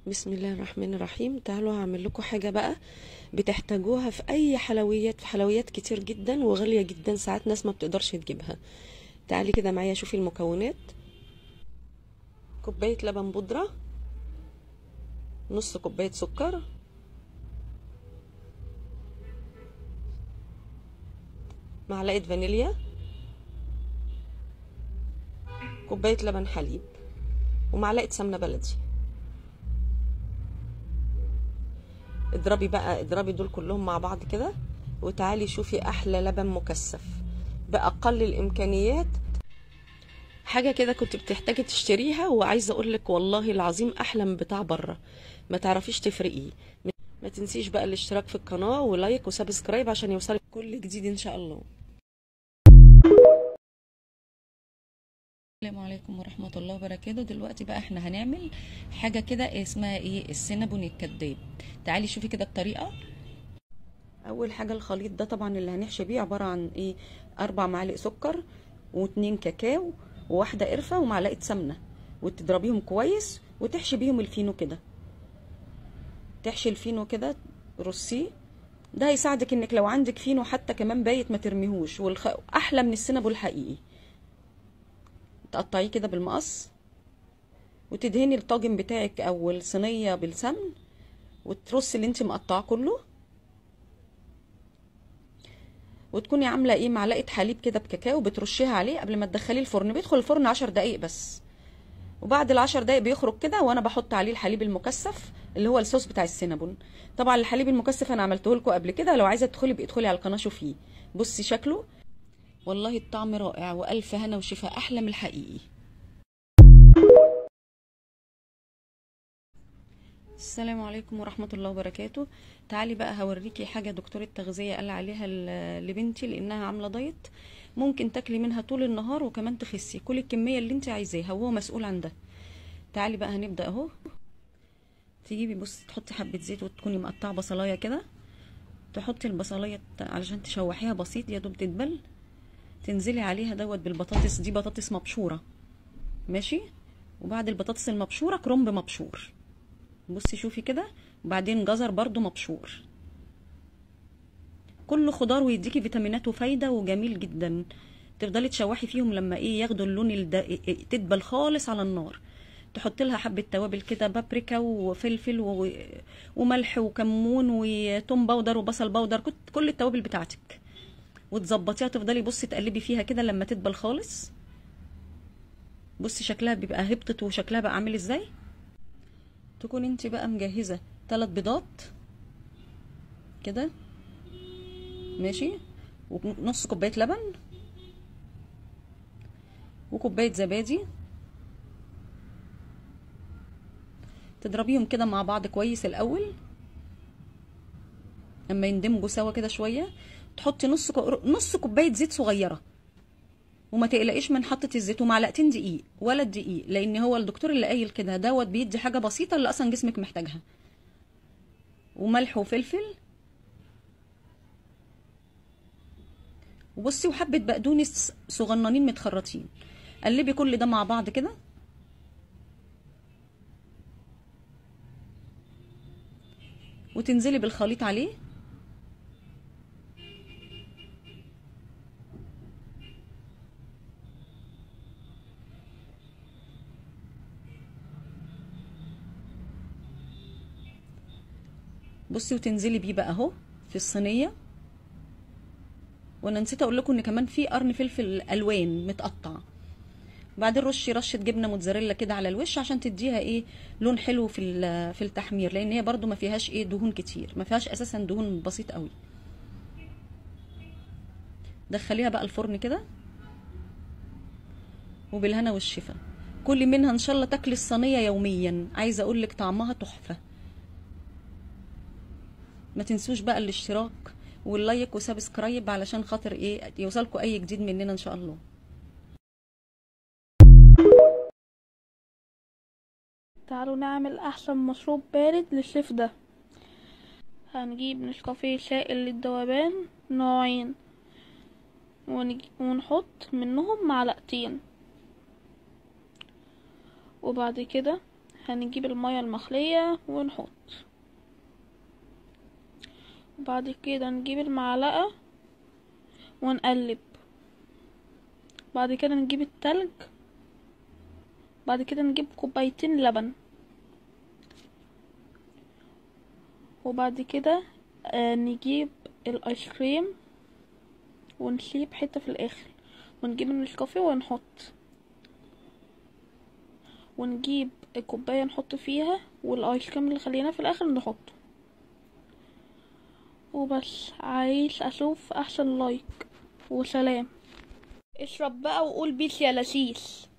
بسم الله الرحمن الرحيم تعالوا هعمل لكم حاجة بقى بتحتاجوها في أي حلويات في حلويات كتير جدا وغالية جدا ساعات ناس ما بتقدرش تجيبها تعالي كده معايا شوفي المكونات كوباية لبن بودرة نص كوباية سكر معلقة فانيليا كوباية لبن حليب ومعلقة سمنة بلدي اضربي بقى اضربي دول كلهم مع بعض كده وتعالي شوفي احلى لبن مكثف باقل الامكانيات حاجه كده كنت بتحتاجي تشتريها وعايزه اقول لك والله العظيم احلى من بتاع بره ما تعرفيش تفرقيه ما تنسيش بقى الاشتراك في القناه ولايك وسبسكرايب عشان يوصلك كل جديد ان شاء الله السلام عليكم ورحمة الله وبركاته دلوقتي بقى احنا هنعمل حاجة كده اسمها ايه السينابون الكداب تعالي شوفي كده الطريقة اول حاجه الخليط ده طبعا اللي هنحشي بيه عباره عن ايه اربع معالق سكر واتنين كاكاو وواحده قرفه ومعلقه سمنه وتضربيهم كويس وتحشي بيهم الفينو كده تحشي الفينو كده رصيه ده هيساعدك انك لو عندك فينو حتى كمان بايت ما ترميهوش والخ... احلى من السينابون الحقيقي تقطعيه كده بالمقص وتدهني الطاجن بتاعك او الصينيه بالسمن وترصي اللي انت مقطعاه كله وتكوني عامله ايه معلقه حليب كده بكاكاو بترشيها عليه قبل ما تدخليه الفرن بيدخل الفرن عشر دقايق بس وبعد العشر دقايق بيخرج كده وانا بحط عليه الحليب المكثف اللي هو الصوص بتاع السينابون طبعا الحليب المكثف انا عملته لكم قبل كده لو عايزه تدخلي بادخلي على القناه شوفيه بصي شكله والله الطعم رائع والف هنا وشفاء احلى من الحقيقي السلام عليكم ورحمة الله وبركاته تعالي بقى هوريكي حاجة دكتور التغذية قال عليها ل- لبنتي لأنها عاملة دايت ممكن تاكلي منها طول النهار وكمان تخسي كل الكمية اللي انت عايزاها وهو مسؤول عن ده تعالي بقى هنبدأ اهو تجيبي بص تحطي حبة زيت وتكوني مقطعة بصلاية كده تحطي البصلاية علشان تشوحيها بسيط يا دوب تدبل تنزلي عليها دوت بالبطاطس دي بطاطس مبشورة ماشي وبعد البطاطس المبشورة كرنب مبشور بصي شوفي كده وبعدين جزر برضو مبشور كل خضار ويديكي فيتامينات وفايدة وجميل جدا تفضلي تشوحي فيهم لما ايه ياخدوا اللون الد... تدبل خالص على النار تحط لها حبة توابل كده بابريكا وفلفل و... وملح وكمون وتوم باودر وبصل باودر كت- كل التوابل بتاعتك وتظبطيها تفضلي بصي تقلبي فيها كده لما تدبل خالص بصي شكلها بيبقى هبطت وشكلها بقى عامل ازاي تكون انت بقى مجهزه ثلاث بيضات كده ماشي ونص كوبايه لبن وكوبايه زبادي تضربيهم كده مع بعض كويس الاول اما يندمجوا سوا كده شويه تحطي نص كو... نص كوبايه زيت صغيره وما تقلقيش من حطة الزيت ومعلقتين دقيق ولا الدقيق لان هو الدكتور اللي قايل كده دوت بيدي حاجه بسيطه اللي اصلا جسمك محتاجها وملح وفلفل وبصي وحبه بقدونس صغننين متخرطين قلبي كل ده مع بعض كده وتنزلي بالخليط عليه بصي وتنزلي بيه بقى اهو في الصينيه وانا نسيت اقول لكم ان كمان في قرن فلفل الوان متقطع بعدين رشي رشه جبنه موتزاريلا كده على الوش عشان تديها ايه لون حلو في ال- في التحمير لان هي برضو ما فيهاش ايه دهون كتير ما فيهاش اساسا دهون بسيط قوي دخليها بقى الفرن كده وبالهنا والشفا كلي منها ان شاء الله تاكلي الصينيه يوميا عايزه اقول لك طعمها تحفه ما تنسوش بقى الاشتراك واللايك وسبسكرايب علشان خاطر ايه يوصلكوا اي جديد مننا ان شاء الله تعالوا نعمل احسن مشروب بارد للصيف ده هنجيب نسكافيه سائل للذوبان نوعين ونجي ونحط منهم معلقتين وبعد كده هنجيب المية المخلية ونحط بعد كده نجيب المعلقة ونقلب بعد كده نجيب التلج بعد كده نجيب كوبايتين لبن وبعد كده آه نجيب الايس كريم ونسيب حتة في الاخر ونجيب النسكافيه ونحط ونجيب الكوباية نحط فيها والايس كريم اللي خليناه في الاخر نحطه وبس عايز اشوف احسن لايك وسلام اشرب بقى وقول بيس يا لسيس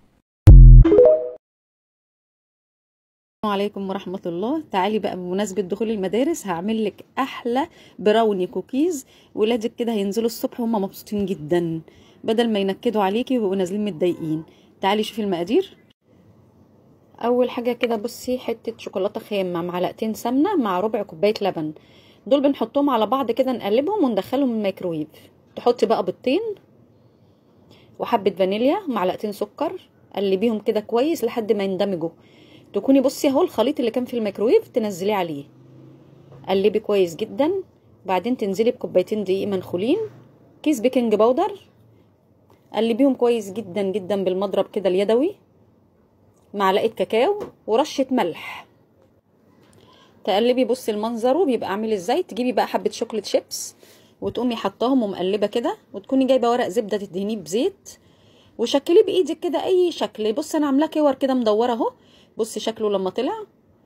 السلام عليكم ورحمة الله تعالي بقى بمناسبة دخول المدارس هعمل لك أحلى براوني كوكيز ولادك كده هينزلوا الصبح وهم مبسوطين جدا بدل ما ينكدوا عليكي ويبقوا نازلين متضايقين تعالي شوفي المقادير أول حاجة كده بصي حتة شوكولاتة خام مع معلقتين سمنة مع ربع كوباية لبن دول بنحطهم على بعض كده نقلبهم وندخلهم الميكرويف تحطي بقى بيضتين وحبة فانيليا معلقتين سكر قلبيهم كده كويس لحد ما يندمجوا تكوني بصي اهو الخليط اللي كان في الميكرويف تنزليه عليه قلبي كويس جدا بعدين تنزلي بكوبايتين دقيق منخولين كيس بيكنج باودر قلبيهم كويس جدا جدا بالمضرب كده اليدوي معلقه كاكاو ورشه ملح تقلبي بصي المنظر بيبقى عامل ازاي تجيبي بقى حبه شوكليت شيبس وتقومي حطاهم ومقلبه كده وتكوني جايبه ورق زبده تدهنيه بزيت وشكليه بايدك كده اي شكل بصي انا عاملاه كور كده مدوره اهو بصي شكله لما طلع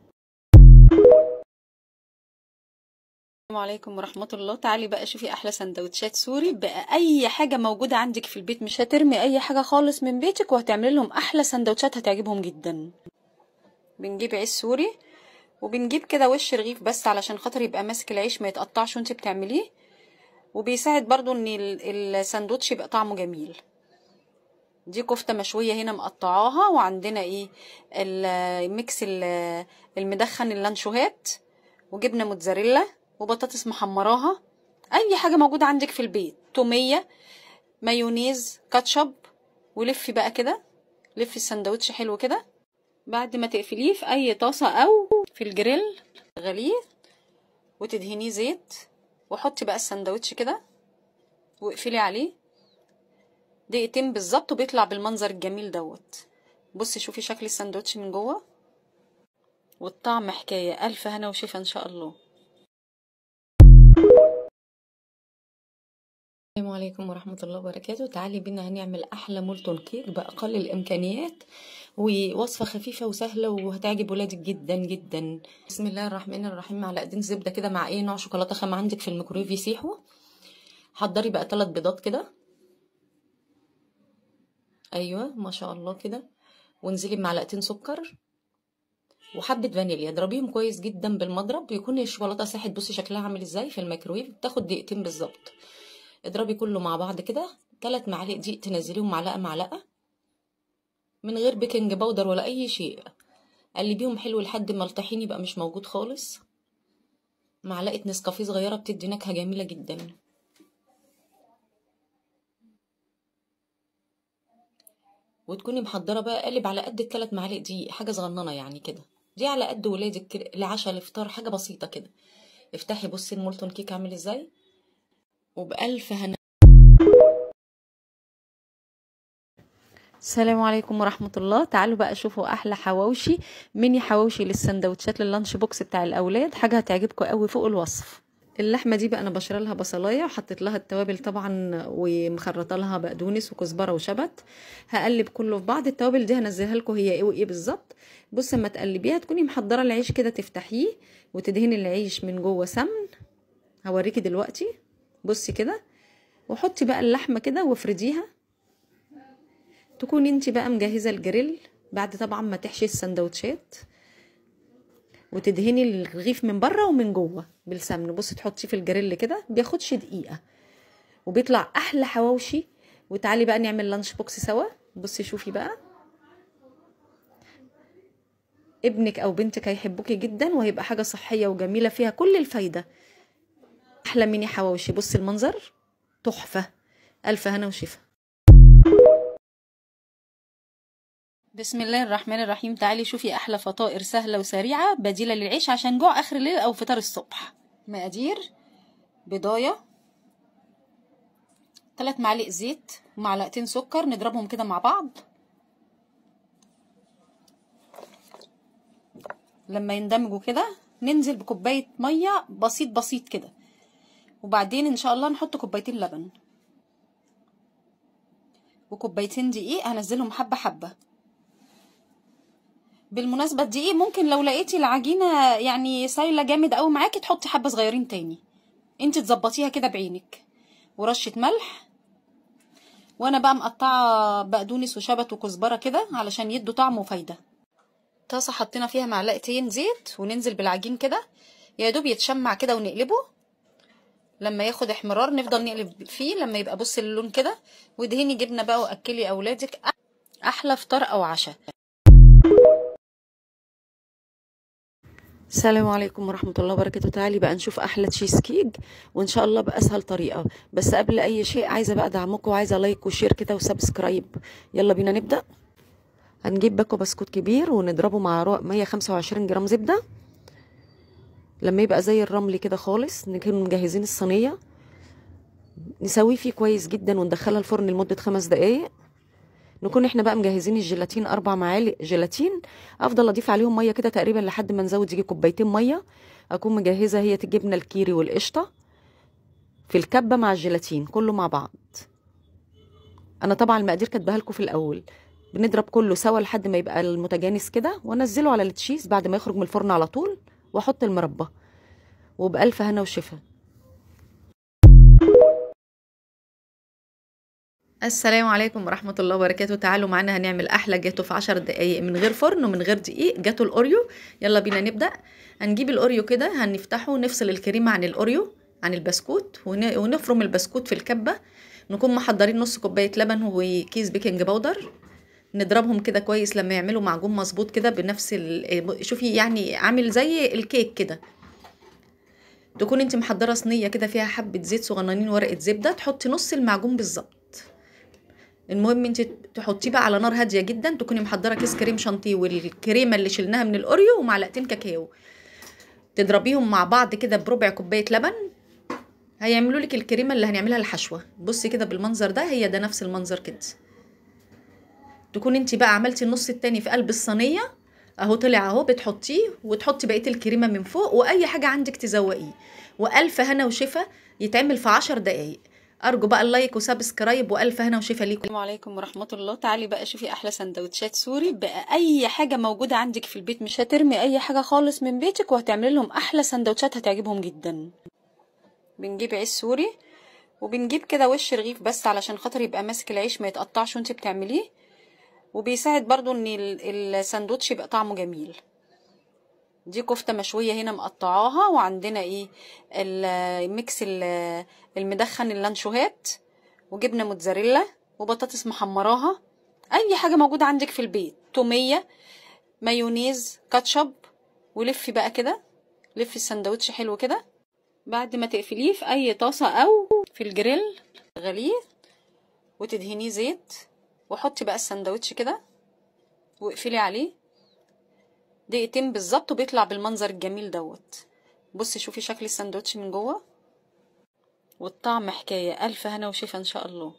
السلام عليكم ورحمة الله تعالي بقى شوفي أحلى سندوتشات سوري بقى أي حاجة موجودة عندك في البيت مش هترمي أي حاجة خالص من بيتك وهتعملي لهم أحلى سندوتشات هتعجبهم جدا بنجيب عيش سوري وبنجيب كده وش رغيف بس علشان خاطر يبقى ماسك العيش ما يتقطعش وانت بتعمليه وبيساعد برضو ان الساندوتش يبقى طعمه جميل دي كفته مشويه هنا مقطعاها وعندنا ايه الميكس المدخن اللانشوهات وجبنه موتزاريلا وبطاطس محمراها اي حاجه موجوده عندك في البيت توميه مايونيز كاتشب ولفي بقى كده لفي السندوتش حلو كده بعد ما تقفليه في اي طاسه او في الجريل غليه وتدهنيه زيت وحطي بقى السندوتش كده واقفلي عليه دقيقتين بالظبط وبيطلع بالمنظر الجميل دوت بصي شوفي شكل الساندوتش من جوه والطعم حكايه الف هنا وشفا ان شاء الله السلام عليكم ورحمة الله وبركاته تعالي بينا هنعمل أحلى مولتون كيك بأقل الإمكانيات ووصفة خفيفة وسهلة وهتعجب ولادك جدا جدا بسم الله الرحمن الرحيم معلقتين زبدة كده مع أي نوع شوكولاتة خام عندك في الميكرويف يسيحوا حضري بقى ثلاث بيضات كده ايوه ما شاء الله كده وانزلي بمعلقتين سكر وحبه فانيليا اضربيهم كويس جدا بالمضرب يكون الشوكولاته ساحت بصي شكلها عامل ازاي في الميكرويف بتاخد دقيقتين بالظبط اضربي كله مع بعض كده ثلاث معالق دقيق تنزليهم معلقه معلقه من غير بيكنج باودر ولا اي شيء قلبيهم حلو لحد ما الطحين يبقى مش موجود خالص معلقه نسكافيه صغيره بتدي نكهه جميله جدا وتكوني محضره بقى قالب على قد الثلاث معالق دي حاجه صغننه يعني كده دي على قد ولادك العشاء الافطار حاجه بسيطه كده افتحي بصي المولتون كيك عامل ازاي وبألف هنا السلام عليكم ورحمة الله تعالوا بقى شوفوا أحلى حواوشي ميني حواوشي للسندوتشات لللانش بوكس بتاع الأولاد حاجة هتعجبكم قوي فوق الوصف اللحمه دي بقى انا بشرى لها بصلايه وحطيت لها التوابل طبعا ومخرطه لها بقدونس وكزبره وشبت هقلب كله في بعض التوابل دي هنزلها لكم هي ايه وايه بالظبط بصي اما تقلبيها تكوني محضره العيش كده تفتحيه وتدهني العيش من جوه سمن هوريكي دلوقتي بصي كده وحطي بقى اللحمه كده وافرديها تكوني انت بقى مجهزه الجريل بعد طبعا ما تحشي السندوتشات وتدهني الرغيف من بره ومن جوه بالسمن بصي تحطيه في الجريل كده بياخدش دقيقه وبيطلع احلى حواوشي وتعالي بقى نعمل لانش بوكس سوا بصي شوفي بقى ابنك او بنتك هيحبوكي جدا وهيبقى حاجه صحيه وجميله فيها كل الفايده احلى ميني حواوشي بصي المنظر تحفه الف هنا وشفا بسم الله الرحمن الرحيم تعالي شوفي احلى فطائر سهله وسريعه بديله للعيش عشان جوع اخر الليل او فطار الصبح مقادير بضايه 3 معالق زيت ومعلقتين سكر نضربهم كده مع بعض لما يندمجوا كده ننزل بكوبايه ميه بسيط بسيط كده وبعدين ان شاء الله نحط كوبايتين لبن وكوبايتين دقيق هنزلهم حبه حبه بالمناسبه الدقيق ممكن لو لقيتي العجينه يعني سايله جامد قوي معاكي تحطي حبه صغيرين تاني انت تظبطيها كده بعينك ورشه ملح وانا بقى مقطعه بقدونس وشبت وكزبره كده علشان يدوا طعم وفايده طاسه حطينا فيها معلقتين زيت وننزل بالعجين كده يا دوب يتشمع كده ونقلبه لما ياخد احمرار نفضل نقلب فيه لما يبقى بص اللون كده ودهني جبنه بقى واكلي اولادك احلى فطار او عشاء السلام عليكم ورحمة الله وبركاته تعالي بقى نشوف أحلى تشيز كيك وإن شاء الله بأسهل طريقة بس قبل أي شيء عايزة بقى دعمكم وعايزة لايك وشير كده وسبسكرايب يلا بينا نبدأ هنجيب باكو بسكوت كبير ونضربه مع 125 جرام زبدة لما يبقى زي الرمل كده خالص نكون مجهزين الصينية نسويه فيه كويس جدا وندخلها الفرن لمدة خمس دقايق نكون احنا بقى مجهزين الجيلاتين اربع معالق جيلاتين افضل اضيف عليهم ميه كده تقريبا لحد ما نزود يجي كوبايتين ميه اكون مجهزه هي الجبنه الكيري والقشطه في الكبه مع الجيلاتين كله مع بعض انا طبعا المقادير كاتباها لكم في الاول بنضرب كله سوا لحد ما يبقى المتجانس كده وانزله على التشيز بعد ما يخرج من الفرن على طول واحط المربى وبألف هنا وشفا السلام عليكم ورحمة الله وبركاته تعالوا معانا هنعمل أحلى جاتو في عشر دقايق من غير فرن ومن غير دقيق جاتو الأوريو يلا بينا نبدأ هنجيب الأوريو كده هنفتحه نفصل الكريمة عن الأوريو عن البسكوت ونفرم البسكوت في الكبة نكون محضرين نص كوباية لبن وكيس بيكنج باودر نضربهم كده كويس لما يعملوا معجون مظبوط كده بنفس شوفي يعني عامل زي الكيك كده تكون انت محضره صينيه كده فيها حبه زيت صغننين ورقه زبده تحطي نص المعجون بالظبط المهم انت تحطيه بقى على نار هاديه جدا تكوني محضره كيس كريم شانتيه والكريمه اللي شلناها من الاوريو ومعلقتين كاكاو تضربيهم مع بعض كده بربع كوبايه لبن هيعملوا لك الكريمه اللي هنعملها الحشوه بصي كده بالمنظر ده هي ده نفس المنظر كده تكون انت بقى عملتي النص التاني في قلب الصينيه اهو طلع اهو بتحطيه وتحطي بقيه الكريمه من فوق واي حاجه عندك تزوقيه والف هنا وشفا يتعمل في عشر دقايق ارجو بقى اللايك وسبسكرايب والف هنا وشفا ليكم السلام عليكم ورحمه الله تعالي بقى شوفي احلى سندوتشات سوري بقى اي حاجه موجوده عندك في البيت مش هترمي اي حاجه خالص من بيتك وهتعملي لهم احلى سندوتشات هتعجبهم جدا بنجيب عيش سوري وبنجيب كده وش رغيف بس علشان خاطر يبقى ماسك العيش ما يتقطعش وانت بتعمليه وبيساعد برضو ان الساندوتش يبقى طعمه جميل دي كفته مشويه هنا مقطعاها وعندنا ايه الميكس المدخن اللانشوهات وجبنه موتزاريلا وبطاطس محمراها اي حاجه موجوده عندك في البيت توميه مايونيز كاتشب ولفي بقى كده لفي الساندوتش حلو كده بعد ما تقفليه في اي طاسه او في الجريل غليه وتدهنيه زيت وحطي بقى الساندوتش كده واقفلي عليه دقيقتين بالظبط وبيطلع بالمنظر الجميل دوت بصي شوفي شكل الساندوتش من جوه والطعم حكايه الف هنا وشفا ان شاء الله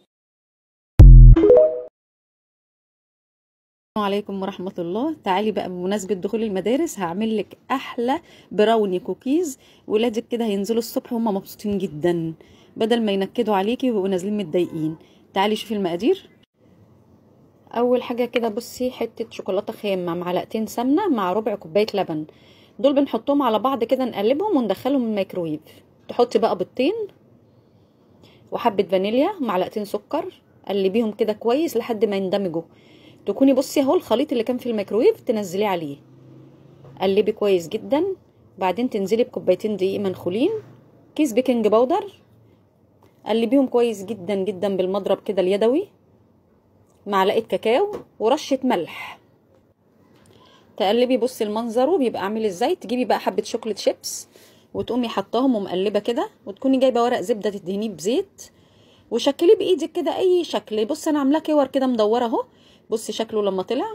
السلام عليكم ورحمة الله تعالي بقى بمناسبة دخول المدارس هعمل لك أحلى براوني كوكيز ولادك كده هينزلوا الصبح وهم مبسوطين جدا بدل ما ينكدوا عليكي ويبقوا نازلين متضايقين تعالي شوفي المقادير اول حاجه كده بصي حته شوكولاته خام مع معلقتين سمنه مع ربع كوبايه لبن دول بنحطهم على بعض كده نقلبهم وندخلهم الميكرويف تحطي بقى بيضتين وحبه فانيليا معلقتين سكر قلبيهم كده كويس لحد ما يندمجوا تكوني بصي اهو الخليط اللي كان في الميكرويف تنزليه عليه قلبي كويس جدا بعدين تنزلي بكوبايتين دقيق منخولين كيس بيكنج باودر قلبيهم كويس جدا جدا بالمضرب كده اليدوي معلقه كاكاو ورشه ملح تقلبي بصي المنظر بيبقى عامل ازاي تجيبي بقى حبه شوكليت شيبس وتقومي حطاهم ومقلبه كده وتكوني جايبه ورق زبده تدهنيه بزيت وشكليه بايدك كده اي شكل بص انا عاملاه كور كده مدوره اهو بصي شكله لما طلع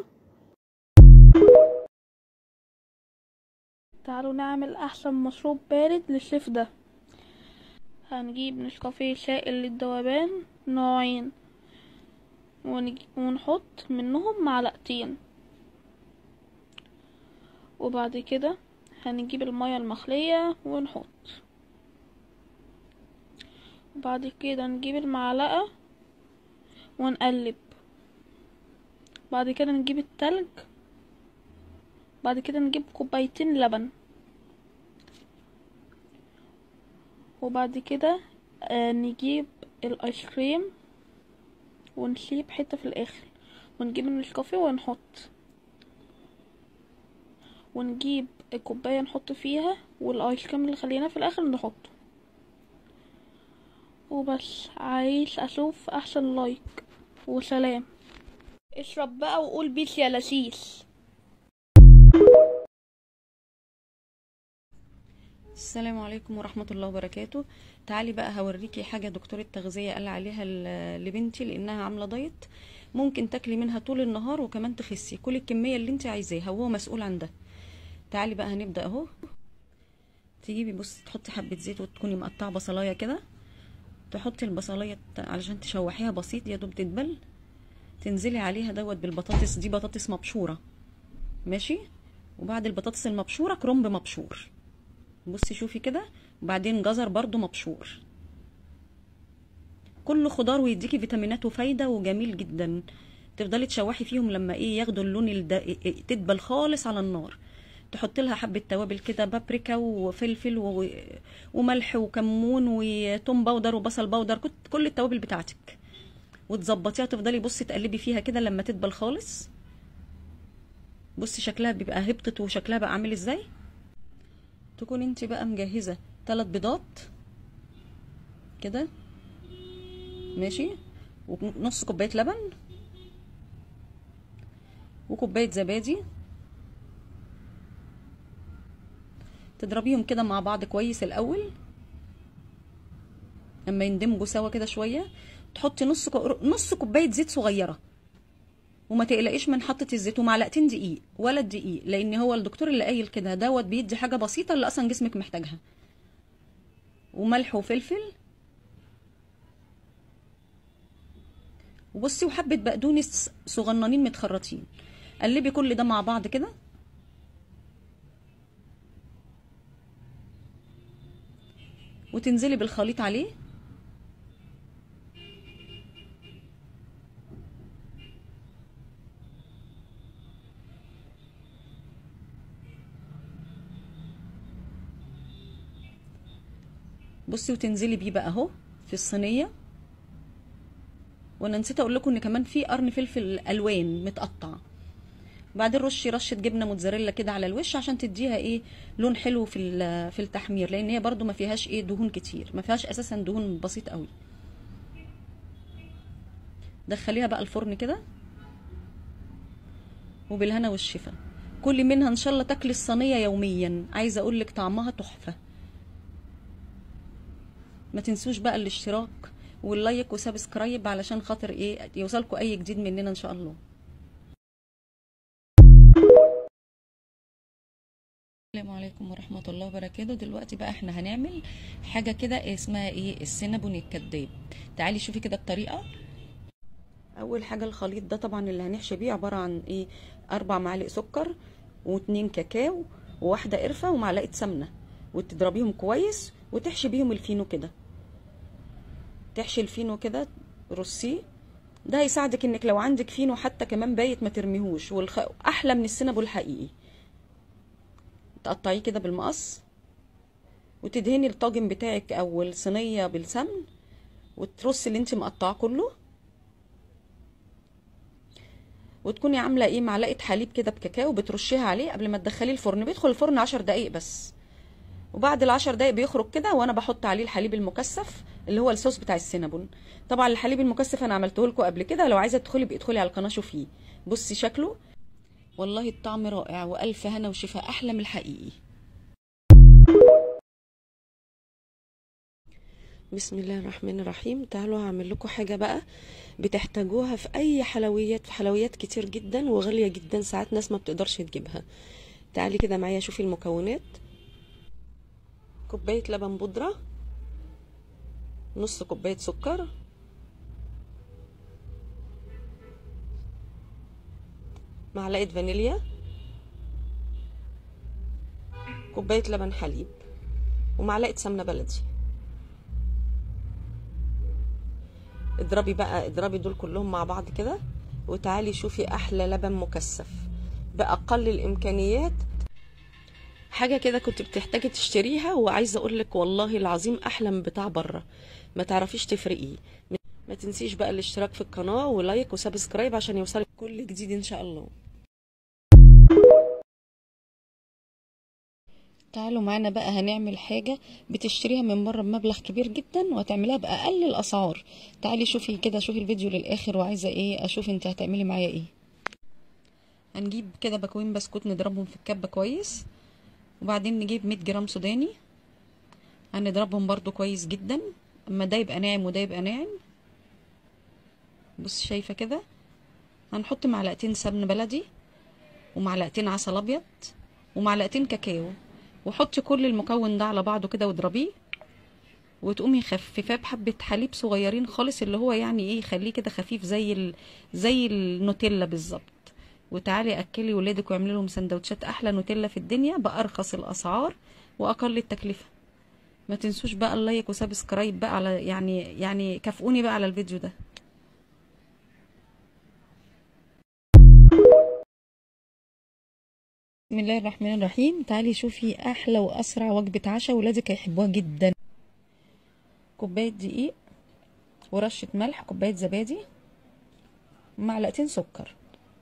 تعالوا نعمل احسن مشروب بارد للصيف ده هنجيب نسكافيه سائل للذوبان نوعين ونجي ونحط منهم معلقتين وبعد كده هنجيب المية المخلية ونحط وبعد كده نجيب المعلقة ونقلب بعد كده نجيب التلج بعد كده نجيب كوبايتين لبن وبعد كده آه نجيب الايس كريم ونسيب حتة في الاخر ونجيب النسكافيه ونحط ونجيب الكوباية نحط فيها والايس كريم اللي خليناه في الاخر نحطه وبس عايز اشوف احسن لايك وسلام اشرب بقى وقول بيس يا لسيس السلام عليكم ورحمة الله وبركاته تعالي بقى هوريكي حاجة دكتور التغذية قال عليها ل- لبنتي لأنها عاملة دايت ممكن تاكلي منها طول النهار وكمان تخسي كل الكمية اللي انت عايزاها وهو مسؤول عن ده تعالي بقى هنبدأ اهو تجيبي بص تحطي حبة زيت وتكوني مقطعة بصلاية كده تحطي البصلاية ت- علشان تشوحيها بسيط يا دوب تدبل تنزلي عليها دوت بالبطاطس دي بطاطس مبشورة ماشي وبعد البطاطس المبشورة كرنب مبشور بصي شوفي كده وبعدين جزر برضو مبشور كل خضار ويديكي فيتامينات وفايدة وجميل جدا تفضلي تشوحي فيهم لما ايه ياخدوا اللون الد... تدبل خالص على النار تحط لها حبة توابل كده بابريكا وفلفل و... وملح وكمون وتوم باودر وبصل باودر كت- كل التوابل بتاعتك وتظبطيها تفضلي بصي تقلبي فيها كده لما تدبل خالص بصي شكلها بيبقى هبطت وشكلها بقى عامل ازاي تكون انت بقى مجهزة ثلاث بيضات كده ماشي ونص كوباية لبن وكوباية زبادي تضربيهم كده مع بعض كويس الأول لما يندمجوا سوا كده شوية تحطي نص كو... نص كوباية زيت صغيرة وما تقلقيش من حطة الزيت ومعلقتين دقيق ولا الدقيق لان هو الدكتور اللي قايل كده دوت بيدي حاجة بسيطة اللي اصلا جسمك محتاجها وملح وفلفل وبصي وحبة بقدونس صغننين متخرطين قلبي كل ده مع بعض كده وتنزلي بالخليط عليه بصي وتنزلي بيه بقى اهو في الصينيه وانا نسيت اقول لكم ان كمان في قرن فلفل الوان متقطع بعدين رشي رشه جبنه موتزاريلا كده على الوش عشان تديها ايه لون حلو في ال- في التحمير لان هي برضو ما فيهاش ايه دهون كتير ما فيهاش اساسا دهون بسيط قوي دخليها بقى الفرن كده وبالهنا والشفا كل منها ان شاء الله تاكلي الصينيه يوميا عايزه اقول لك طعمها تحفه ما تنسوش بقى الاشتراك واللايك وسبسكرايب علشان خاطر ايه يوصلكوا اي جديد مننا ان شاء الله السلام عليكم ورحمة الله وبركاته دلوقتي بقى احنا هنعمل حاجة كده اسمها ايه السينابون الكداب تعالي شوفي كده الطريقة اول حاجة الخليط ده طبعا اللي هنحشي بيه عبارة عن ايه اربع معالق سكر واتنين كاكاو وواحدة قرفة ومعلقة سمنة وتضربيهم كويس وتحشي بيهم الفينو كده تحشي الفينو كده رصيه ده هيساعدك انك لو عندك فينو حتى كمان بايت ما ترميهوش والخ... احلى من السينابو الحقيقي تقطعيه كده بالمقص وتدهني الطاجن بتاعك او الصينيه بالسمن وترصي اللي انت مقطعاه كله وتكوني عامله ايه معلقه حليب كده بكاكاو بترشيها عليه قبل ما تدخليه الفرن بيدخل الفرن عشر دقايق بس وبعد العشر دقايق بيخرج كده وانا بحط عليه الحليب المكثف اللي هو الصوص بتاع السينابون طبعا الحليب المكثف انا عملته لكم قبل كده لو عايزه تدخلي بادخلي على القناه شوفيه بصي شكله والله الطعم رائع والف هنا وشفاء احلى من الحقيقي بسم الله الرحمن الرحيم تعالوا هعمل لكم حاجة بقى بتحتاجوها في أي حلويات في حلويات كتير جدا وغالية جدا ساعات ناس ما بتقدرش تجيبها تعالي كده معايا شوفي المكونات كوباية لبن بودرة نص كوباية سكر معلقة فانيليا كوباية لبن حليب ومعلقة سمنة بلدي اضربي بقى اضربي دول كلهم مع بعض كده وتعالي شوفي احلى لبن مكثف باقل الامكانيات حاجه كده كنت بتحتاجي تشتريها وعايزه اقول لك والله العظيم احلى من بتاع بره ما تعرفيش تفرقيه ما تنسيش بقى الاشتراك في القناه ولايك وسبسكرايب عشان يوصلك كل جديد ان شاء الله تعالوا معانا بقى هنعمل حاجة بتشتريها من بره بمبلغ كبير جدا وهتعملها بأقل الأسعار تعالي شوفي كده شوفي الفيديو للآخر وعايزة ايه أشوف انت هتعملي معايا ايه هنجيب كده باكوين بسكوت نضربهم في الكبة كويس وبعدين نجيب 100 جرام سوداني هنضربهم برضو كويس جدا اما ده يبقى ناعم وده يبقى ناعم بص شايفة كده هنحط معلقتين سمن بلدي ومعلقتين عسل أبيض ومعلقتين كاكاو وحطي كل المكون ده على بعضه كده واضربيه وتقومي خففاه بحبه حليب صغيرين خالص اللي هو يعني ايه خليه كده خفيف زي ال... زي النوتيلا بالظبط وتعالي اكلي ولادك واعملي لهم سندوتشات احلى نوتيلا في الدنيا بارخص الاسعار واقل التكلفه ما تنسوش بقى اللايك وسبسكرايب بقى على يعني يعني كافئوني بقى على الفيديو ده بسم الله الرحمن الرحيم تعالي شوفي احلى واسرع وجبه عشاء ولادك هيحبوها جدا كوبايه دقيق ورشه ملح كوبايه زبادي معلقتين سكر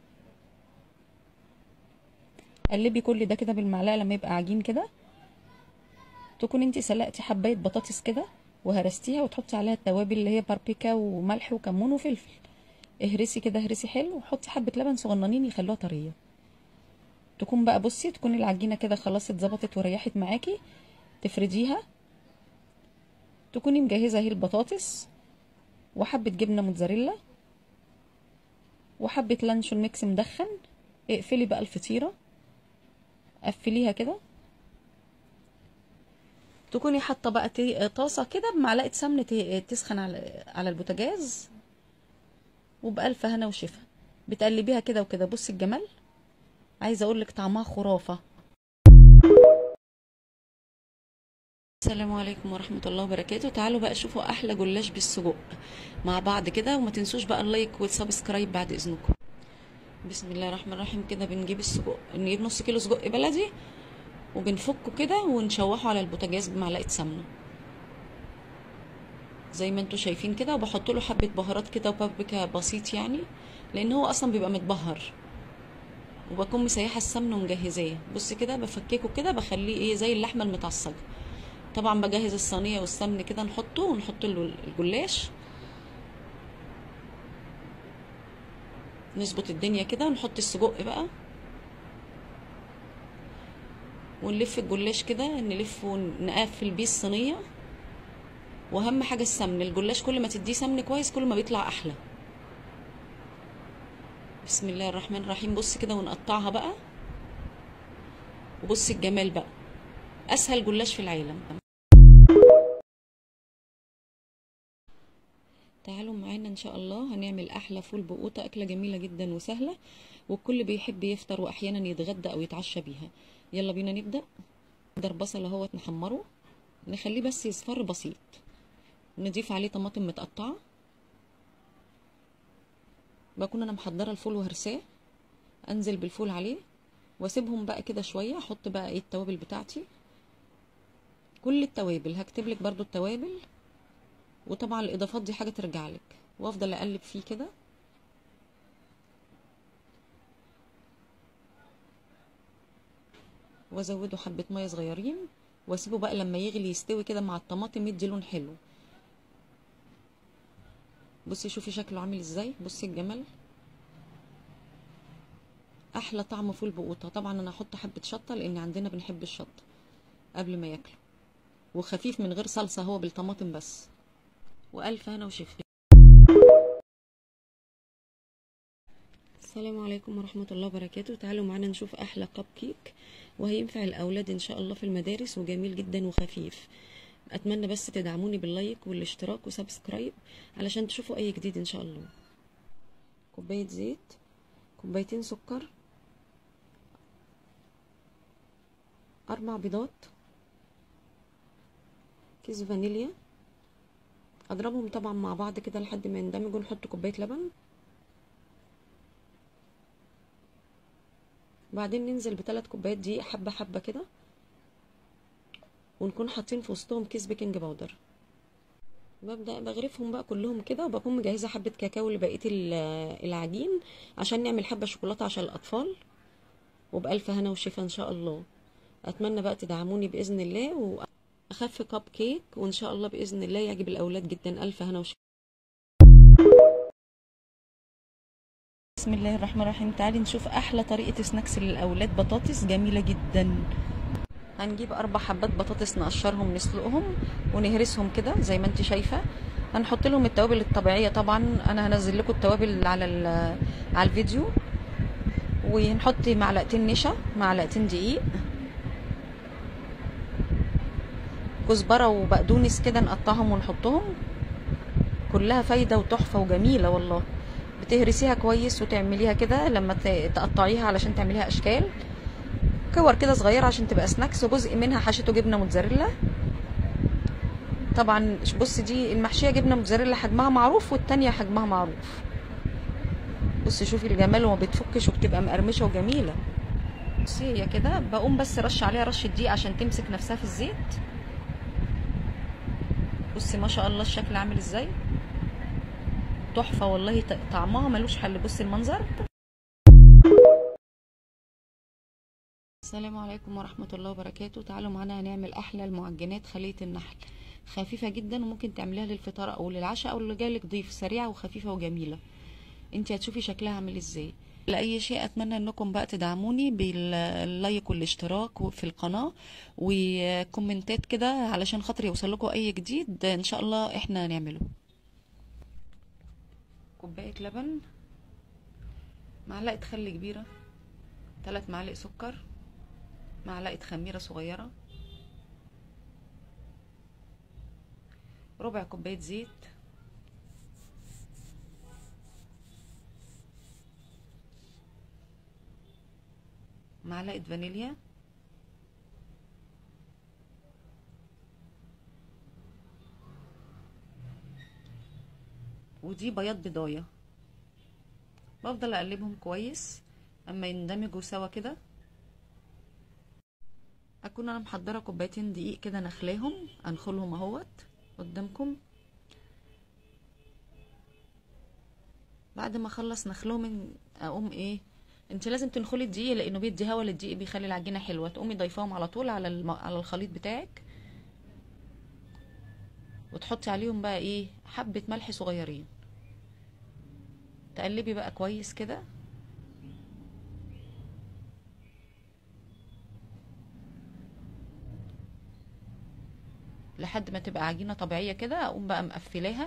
قلبي كل ده كده بالمعلقه لما يبقى عجين كده تكون انت سلقتي حبايه بطاطس كده وهرستيها وتحطي عليها التوابل اللي هي باربيكا وملح وكمون وفلفل اهرسي كده اهرسي حلو وحطي حبه لبن صغننين يخلوها طريه تكون بقى بصي تكون العجينه كده خلاص اتظبطت وريحت معاكي تفرديها تكوني مجهزه اهي البطاطس وحبه جبنه موتزاريلا وحبه لانشون ميكس مدخن اقفلي بقى الفطيره قفليها كده تكوني حاطه بقى طاسه كده بمعلقه سمن تسخن على على البوتاجاز وبألف هنا وشفا بتقلبيها كده وكده بصي الجمال عايزه اقول لك طعمها خرافه السلام عليكم ورحمة الله وبركاته تعالوا بقى شوفوا أحلى جلاش بالسجق مع بعض كده وما تنسوش بقى اللايك والسبسكرايب بعد إذنكم بسم الله الرحمن الرحيم كده بنجيب السجق نجيب نص كيلو سجق بلدي وبنفكه كده ونشوحه على البوتاجاز بمعلقة سمنة زي ما انتوا شايفين كده وبحط له حبة بهارات كده وبابريكا بسيط يعني لأن هو أصلا بيبقى متبهر وبكون مسيحه السمن ومجهزاه بص كده بفككه كده بخليه ايه زي اللحمه المتعصجه طبعا بجهز الصينيه والسمن كده نحطه ونحط الجلاش نظبط الدنيا كده ونحط السجق بقى ونلف الجلاش كده نلف ونقفل بيه الصينيه واهم حاجه السمن الجلاش كل ما تديه سمن كويس كل ما بيطلع احلى بسم الله الرحمن الرحيم بص كده ونقطعها بقى وبص الجمال بقى اسهل جلاش في العالم تعالوا معانا ان شاء الله هنعمل احلى فول بقوطه اكله جميله جدا وسهله والكل بيحب يفطر واحيانا يتغدى او يتعشى بيها يلا بينا نبدا نقدر بصل اهوت نحمره نخليه بس يصفر بسيط نضيف عليه طماطم متقطعه بكون انا محضره الفول وهرساه انزل بالفول عليه واسيبهم بقى كده شويه احط بقى ايه التوابل بتاعتي كل التوابل هكتب لك برضو التوابل وطبعا الاضافات دي حاجه ترجع لك وافضل اقلب فيه كده وازوده حبه ميه صغيرين واسيبه بقى لما يغلي يستوي كده مع الطماطم يدي لون حلو بصي شوفي شكله عامل ازاي بصي الجمال احلى طعم فول بقوطه طبعا انا هحط حبه شطه لان عندنا بنحب الشطه قبل ما ياكلوا وخفيف من غير صلصه هو بالطماطم بس والف هنا وشفا السلام عليكم ورحمة الله وبركاته تعالوا معانا نشوف أحلى كب كيك وهينفع الأولاد إن شاء الله في المدارس وجميل جدا وخفيف أتمنى بس تدعموني باللايك والاشتراك وسبسكرايب علشان تشوفوا أي جديد إن شاء الله كوباية زيت كوبايتين سكر أربع بيضات كيس فانيليا أضربهم طبعا مع بعض كده لحد ما يندمجوا نحط كوباية لبن بعدين ننزل بثلاث كوبايات دقيق حبة حبة كده ونكون حاطين في وسطهم كيس بيكنج باودر ببدأ بغرفهم بقى كلهم كده وبكون مجهزة حبة كاكاو لبقية العجين عشان نعمل حبة شوكولاتة عشان الأطفال وبألف هنا وشفا إن شاء الله أتمنى بقى تدعموني بإذن الله وأخف كاب كيك وإن شاء الله بإذن الله يعجب الأولاد جدا ألف هنا وشفا بسم الله الرحمن الرحيم تعالي نشوف احلى طريقه سناكس للاولاد بطاطس جميله جدا هنجيب اربع حبات بطاطس نقشرهم نسلقهم ونهرسهم كده زي ما انت شايفه هنحط لهم التوابل الطبيعيه طبعا انا هنزل لكم التوابل على على الفيديو ونحط معلقتين نشا معلقتين دقيق كزبره وبقدونس كده نقطعهم ونحطهم كلها فايده وتحفه وجميله والله بتهرسيها كويس وتعمليها كده لما تقطعيها علشان تعمليها اشكال كور كده صغيره عشان تبقى سناكس وجزء منها حشيته جبنه موتزاريلا طبعا بص دي المحشيه جبنه موتزاريلا حجمها معروف والتانية حجمها معروف بصي شوفي الجمال وما بتفكش وبتبقى مقرمشه وجميله بصي هي كده بقوم بس رش عليها رشه دقيق عشان تمسك نفسها في الزيت بصي ما شاء الله الشكل عامل ازاي تحفة والله طعمها ملوش حل بصي المنظر السلام عليكم ورحمة الله وبركاته تعالوا معانا هنعمل أحلى المعجنات خلية النحل خفيفة جدا وممكن تعمليها للفطار أو للعشاء أو اللي جايلك ضيف سريعة وخفيفة وجميلة انت هتشوفي شكلها عامل ازاي لأي شيء أتمنى أنكم بقى تدعموني باللايك والاشتراك في القناة وكومنتات كده علشان خاطر يوصل لكم أي جديد إن شاء الله إحنا نعمله كوباية لبن معلقة خل كبيرة ثلاث معالق سكر معلقة خميرة صغيرة ربع كوباية زيت معلقة فانيليا ودي بياض بضايه بفضل اقلبهم كويس اما يندمجوا سوا كده اكون انا محضره كوبايتين دقيق كده نخلاهم انخلهم اهوت قدامكم بعد ما اخلص نخلهم اقوم ايه انت لازم تنخلي الدقيق لانه بيدي هوا للدقيق بيخلي العجينه حلوه تقومي ضيفاهم على طول على الم... على الخليط بتاعك وتحطي عليهم بقى ايه حبه ملح صغيرين تقلبي بقى كويس كده لحد ما تبقى عجينة طبيعية كده اقوم بقى مقفلاها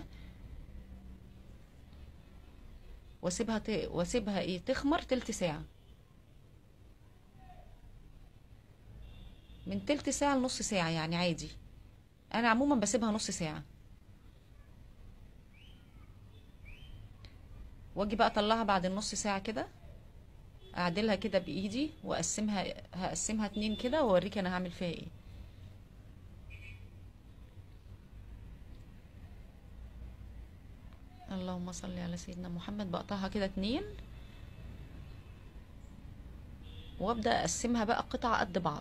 واسيبها ت... واسيبها ايه تخمر تلت ساعة من تلت ساعة لنص ساعة يعني عادي انا عموما بسيبها نص ساعة واجي بقى اطلعها بعد النص ساعة كده اعدلها كده بايدي واقسمها هقسمها اتنين كده واوريكي انا هعمل فيها ايه اللهم صل على سيدنا محمد بقطعها كده اتنين وابدا اقسمها بقى قطع قد بعض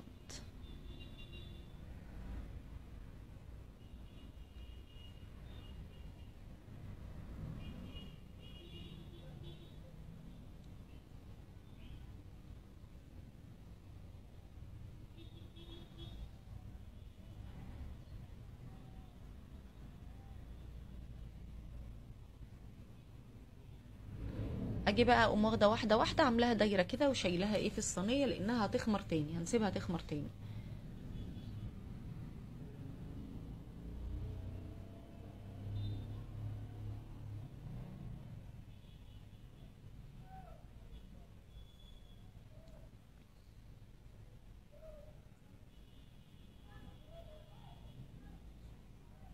اجي بقى اقوم واخده واحده واحده عاملاها دايره كده وشايلها ايه في الصينيه لانها هتخمر تاني هنسيبها تخمر تاني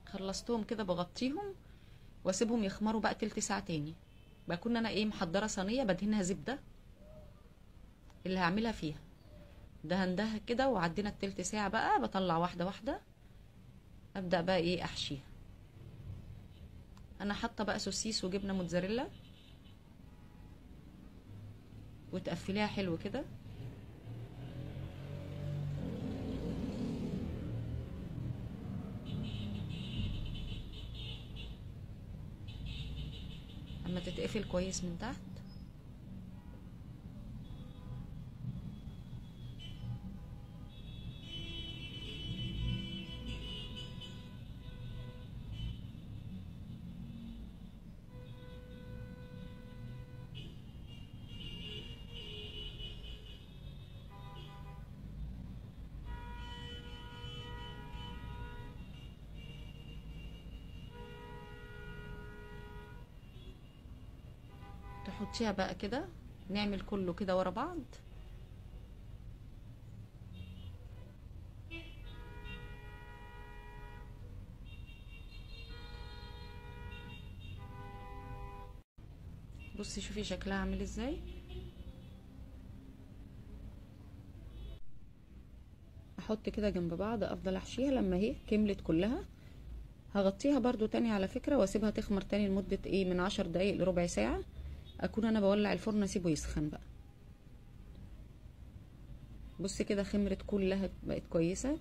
خلصتهم كده بغطيهم واسيبهم يخمروا بقى تلت ساعه تاني بكون انا ايه محضره صينيه بدهنها زبده اللي هعملها فيها دهندها كده وعدينا التلت ساعه بقى بطلع واحده واحده ابدا بقى ايه احشيها انا حاطه بقى سوسيس وجبنه موتزاريلا وتقفليها حلو كده اما تتقفل كويس من تحت تحطيها بقى كده نعمل كله كده ورا بعض بصي شوفي شكلها عامل ازاي احط كده جنب بعض افضل احشيها لما هي كملت كلها هغطيها برضو تاني على فكرة واسيبها تخمر تاني لمدة ايه من عشر دقايق لربع ساعة اكون انا بولع الفرن اسيبه يسخن بقى بصي كده خمرت كلها بقت كويسة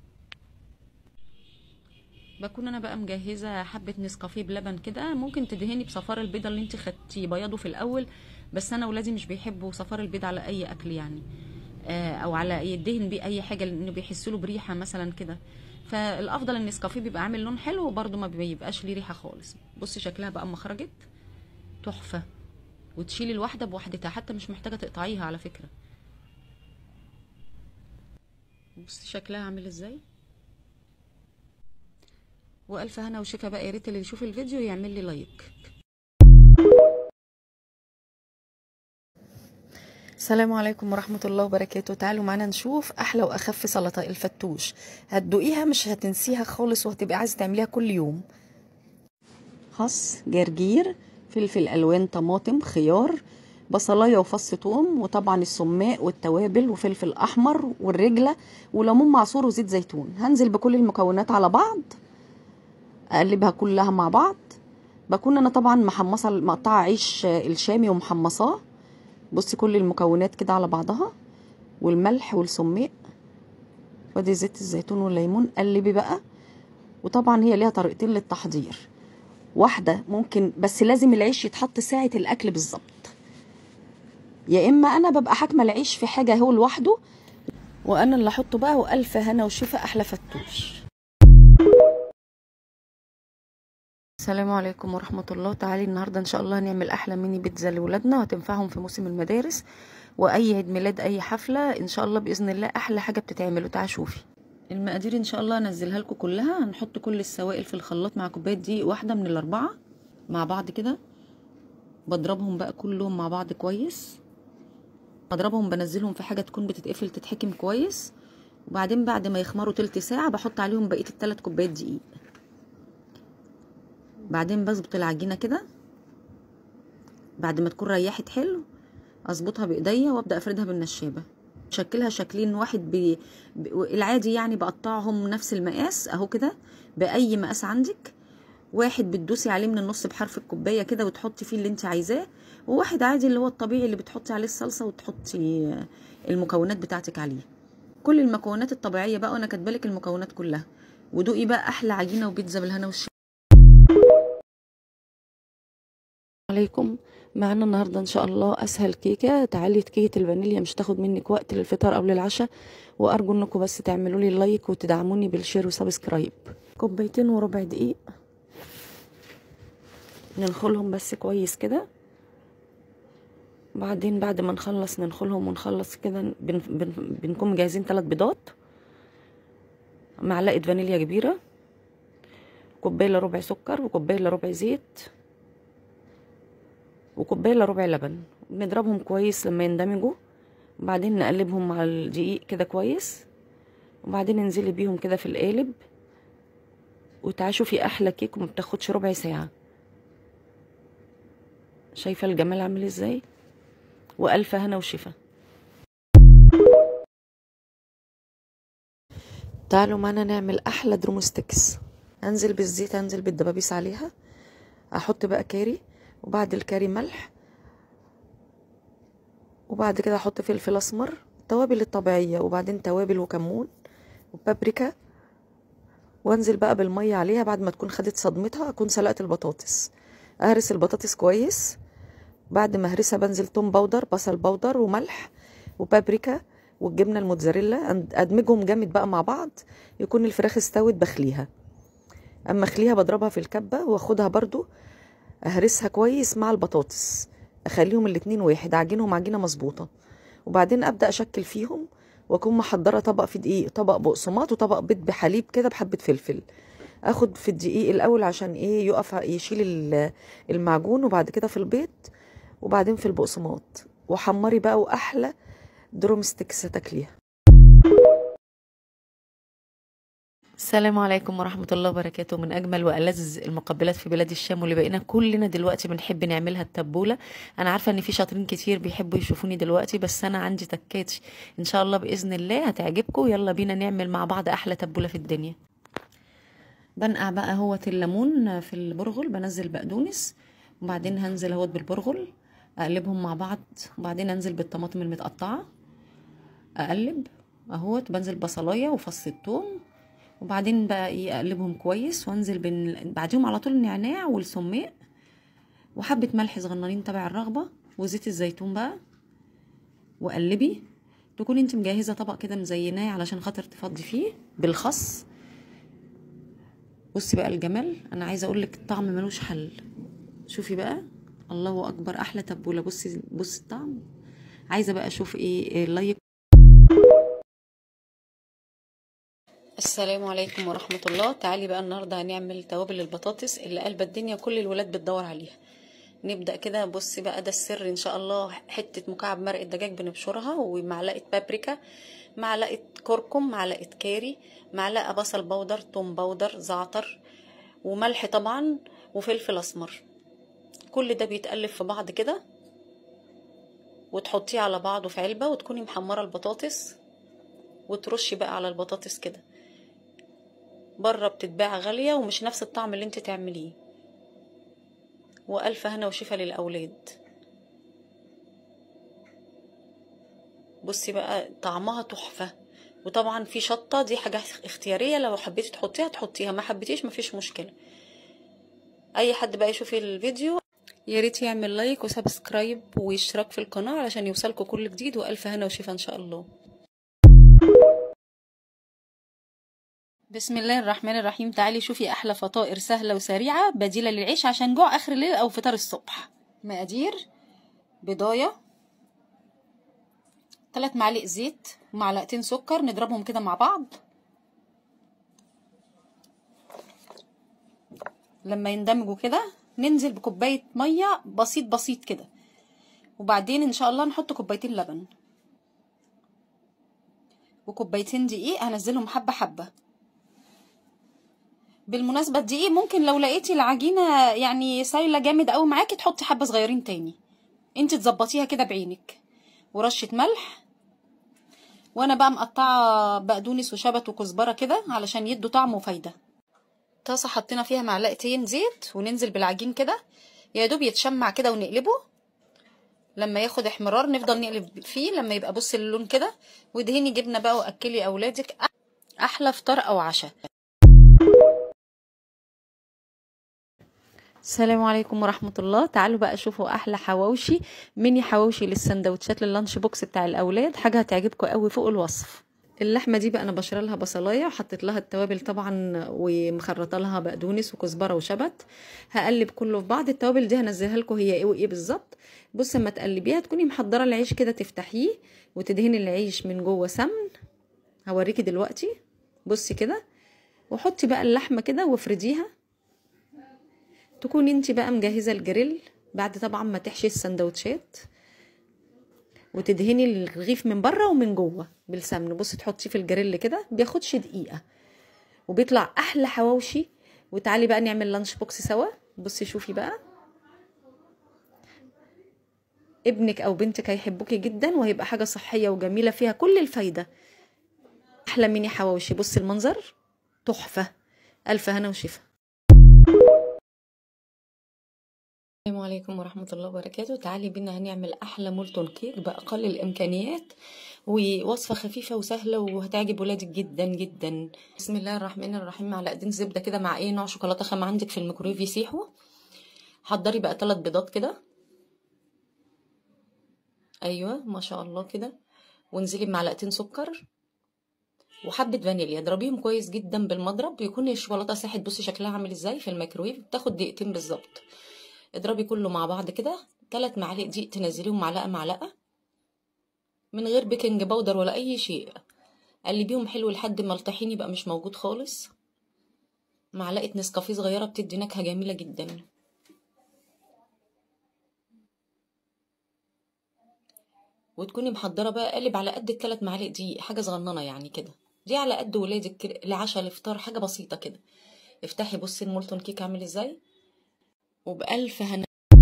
بكون انا بقى مجهزة حبة نسكافيه بلبن كده ممكن تدهني بصفار البيضة اللي انت خدتي بياضه في الاول بس انا ولادي مش بيحبوا صفار البيض على اي اكل يعني آه او على يدهن بيه اي حاجة لانه بيحسوا له بريحة مثلا كده فالافضل النسكافيه بيبقى عامل لون حلو وبرده ما بيبقاش ليه ريحة خالص بصي شكلها بقى اما خرجت تحفة وتشيلي الواحدة بوحدتها حتى مش محتاجة تقطعيها على فكرة بصي شكلها عامل ازاي والف هنا وشفا بقى يا ريت اللي يشوف الفيديو يعمل لي لايك السلام عليكم ورحمة الله وبركاته تعالوا معانا نشوف أحلى وأخف سلطة الفتوش هتدوقيها مش هتنسيها خالص وهتبقى عايزة تعمليها كل يوم خس جرجير فلفل ألوان طماطم خيار بصلاية وفص ثوم وطبعا السماق والتوابل وفلفل أحمر والرجلة وليمون معصور وزيت زيتون هنزل بكل المكونات على بعض أقلبها كلها مع بعض بكون أنا طبعا محمصة مقطعة عيش الشامي ومحمصاه بصي كل المكونات كده على بعضها والملح والسماق وادي زيت الزيتون والليمون قلبي بقى وطبعا هي ليها طريقتين للتحضير واحده ممكن بس لازم العيش يتحط ساعه الاكل بالظبط يا اما انا ببقى حاكمه العيش في حاجه هو لوحده وانا اللي احطه بقى والف هنا وشفا احلى فتوش السلام عليكم ورحمة الله تعالي النهاردة إن شاء الله هنعمل أحلى ميني بيتزا لولادنا وهتنفعهم في موسم المدارس وأي عيد ميلاد أي حفلة إن شاء الله بإذن الله أحلى حاجة بتتعمل تعالى شوفي المقادير إن شاء الله هنزلها لكم كلها هنحط كل السوائل في الخلاط مع كوباية دقيق واحدة من الأربعة مع بعض كده بضربهم بقى كلهم مع بعض كويس بضربهم بنزلهم في حاجة تكون بتتقفل تتحكم كويس وبعدين بعد ما يخمروا تلت ساعة بحط عليهم بقية التلات كوبايات دقيق بعدين بظبط العجينه كده بعد ما تكون ريحت حلو اظبطها بايديا وابدا افردها بالنشابه شكلها شكلين واحد ب... ب... العادي يعني بقطعهم نفس المقاس اهو كده باي مقاس عندك واحد بتدوسي عليه من النص بحرف الكوبايه كده وتحطي فيه اللي انت عايزاه وواحد عادي اللي هو الطبيعي اللي بتحطي عليه الصلصه وتحطي المكونات بتاعتك عليه كل المكونات الطبيعيه بقى وانا كاتبالك المكونات كلها ودوقي بقى احلى عجينه وبيتزا بالهنا والشفا عليكم معانا النهارده ان شاء الله اسهل كيكه تعالي كيكه الفانيليا مش تاخد منك وقت للفطار او للعشاء وارجو انكم بس تعملوا لي لايك وتدعموني بالشير وسبسكرايب كوبايتين وربع دقيق ننخلهم بس كويس كده بعدين بعد ما نخلص ننخلهم ونخلص كده بن بن بنكون مجهزين ثلاث بيضات معلقه فانيليا كبيره كوبايه الا ربع سكر وكوبايه الا ربع زيت وكوبايه الا ربع لبن بنضربهم كويس لما يندمجوا وبعدين نقلبهم مع الدقيق كده كويس وبعدين ننزلي بيهم كده في القالب وتعالوا شوفي احلى كيك وما بتاخدش ربع ساعه شايفه الجمال عامل ازاي والف هنا وشفا تعالوا معانا نعمل احلى درومستكس انزل بالزيت انزل بالدبابيس عليها احط بقى كاري وبعد الكاري ملح وبعد كده احط فلفل اسمر التوابل الطبيعيه وبعدين توابل وكمون وبابريكا وانزل بقى بالميه عليها بعد ما تكون خدت صدمتها اكون سلقت البطاطس اهرس البطاطس كويس بعد ما اهرسها بنزل توم باودر بصل باودر وملح وبابريكا والجبنه الموتزاريلا ادمجهم جامد بقى مع بعض يكون الفراخ استوت بخليها اما اخليها بضربها في الكبه واخدها برضو اهرسها كويس مع البطاطس اخليهم الاتنين واحد اعجنهم عجينه مظبوطه وبعدين ابدا اشكل فيهم واكون محضره طبق في دقيق طبق بقسماط وطبق بيض بحليب كده بحبه فلفل اخد في الدقيق الاول عشان ايه يقف يشيل المعجون وبعد كده في البيض وبعدين في البقسماط وحمري بقى واحلى دروم ستيكس تاكليها السلام عليكم ورحمة الله وبركاته من أجمل وألذ المقبلات في بلاد الشام واللي بقينا كلنا دلوقتي بنحب نعملها التبولة أنا عارفة إن في شاطرين كتير بيحبوا يشوفوني دلوقتي بس أنا عندي تكات إن شاء الله بإذن الله هتعجبكم يلا بينا نعمل مع بعض أحلى تبولة في الدنيا بنقع بقى اهوت الليمون في البرغل بنزل بقدونس وبعدين هنزل اهوت بالبرغل اقلبهم مع بعض وبعدين انزل بالطماطم المتقطعه اقلب اهوت بنزل بصلايه وفص الثوم وبعدين بقى ايه اقلبهم كويس وانزل بين بعديهم على طول النعناع والسماق وحبه ملح صغننين تبع الرغبه وزيت الزيتون بقى وقلبي تكوني انت مجهزه طبق كده مزيناه علشان خاطر تفضي فيه بالخس بصي بقى الجمال انا عايزه اقول لك الطعم ملوش حل شوفي بقى الله اكبر احلى تبوله بصي بصي الطعم عايزه بقى اشوف ايه اللايك السلام عليكم ورحمة الله تعالي بقى النهاردة هنعمل توابل البطاطس اللي قلبة الدنيا كل الولاد بتدور عليها نبدأ كده بصي بقى ده السر ان شاء الله حتة مكعب مرق الدجاج بنبشرها ومعلقة بابريكا معلقة كركم معلقة كاري معلقة بصل بودر توم بودر زعتر وملح طبعا وفلفل اسمر كل ده بيتقلب في بعض كده وتحطيه على بعضه في علبة وتكوني محمرة البطاطس وترشي بقى على البطاطس كده بره بتتباع غالية ومش نفس الطعم اللي انت تعمليه وألف هنا وشفا للأولاد بصي بقى طعمها تحفة وطبعا في شطة دي حاجة اختيارية لو حبيتي تحطيها تحطيها ما حبيتيش مفيش مشكلة اي حد بقى يشوف الفيديو يا ريت يعمل لايك وسبسكرايب واشتراك في القناة علشان يوصلكوا كل جديد والف هنا وشفا ان شاء الله بسم الله الرحمن الرحيم تعالي شوفي احلى فطائر سهله وسريعه بديله للعيش عشان جوع اخر الليل او فطار الصبح مقادير بضايه 3 معالق زيت ومعلقتين سكر نضربهم كده مع بعض لما يندمجوا كده ننزل بكوبايه ميه بسيط بسيط كده وبعدين ان شاء الله نحط كوبايتين لبن وكوبايتين دقيق هنزلهم حبه حبه بالمناسبة الدقيق ممكن لو لقيتي العجينة يعني سايلة جامد قوي معاكي تحطي حبة صغيرين تاني انت تظبطيها كده بعينك ورشة ملح وانا بقى مقطعة بقدونس وشبت وكزبرة كده علشان يدوا طعم وفايدة طاسة حطينا فيها معلقتين زيت وننزل بالعجين كده يا دوب يتشمع كده ونقلبه لما ياخد احمرار نفضل نقلب فيه لما يبقى بص اللون كده ودهني جبنة بقى واكلي اولادك احلى فطار او عشاء السلام عليكم ورحمة الله تعالوا بقى شوفوا أحلى حواوشي ميني حواوشي للسندوتشات لللانش بوكس بتاع الأولاد حاجة هتعجبكم قوي فوق الوصف اللحمة دي بقى أنا بشرى لها بصلاية وحطيت لها التوابل طبعا ومخرطة لها بقدونس وكزبرة وشبت هقلب كله في بعض التوابل دي هنزلها لكم هي ايه وايه بالظبط بص اما تقلبيها تكوني محضرة العيش كده تفتحيه وتدهني العيش من جوه سمن هوريكي دلوقتي بصي كده وحطي بقى اللحمة كده وافرديها تكوني انت بقى مجهزه الجريل بعد طبعا ما تحشي السندوتشات وتدهني الرغيف من بره ومن جوه بالسمن بصي تحطيه في الجريل كده بياخدش دقيقه وبيطلع احلى حواوشي وتعالي بقى نعمل لانش بوكس سوا بصي شوفي بقى ابنك او بنتك هيحبوكي جدا وهيبقى حاجه صحيه وجميله فيها كل الفايده احلى ميني حواوشي بصي المنظر تحفه الف هنا وشفا السلام عليكم ورحمة الله وبركاته تعالي بينا هنعمل أحلى مولتون كيك بأقل الإمكانيات ووصفة خفيفة وسهلة وهتعجب ولادك جدا جدا بسم الله الرحمن الرحيم معلقتين زبدة كده مع أي نوع شوكولاتة خام عندك في الميكرويف يسيحوا حضري بقى ثلاث بيضات كده أيوة ما شاء الله كده وانزلي بمعلقتين سكر وحبة فانيليا اضربيهم كويس جدا بالمضرب يكون الشوكولاتة ساحت بصي شكلها عامل ازاي في الميكرويف بتاخد دقيقتين بالظبط اضربي كله مع بعض كده ثلاث معالق دقيق تنزليهم معلقه معلقه من غير بيكنج باودر ولا اي شيء قلبيهم حلو لحد ما الطحين يبقى مش موجود خالص معلقه نسكافيه صغيره بتدي نكهه جميله جدا وتكوني محضره بقى قالب على قد الثلاث معالق دقيق حاجه صغننه يعني كده دي على قد ولادك لعشاء الافطار حاجه بسيطه كده افتحي بصي المولتون كيك عامل ازاي وبألف هنا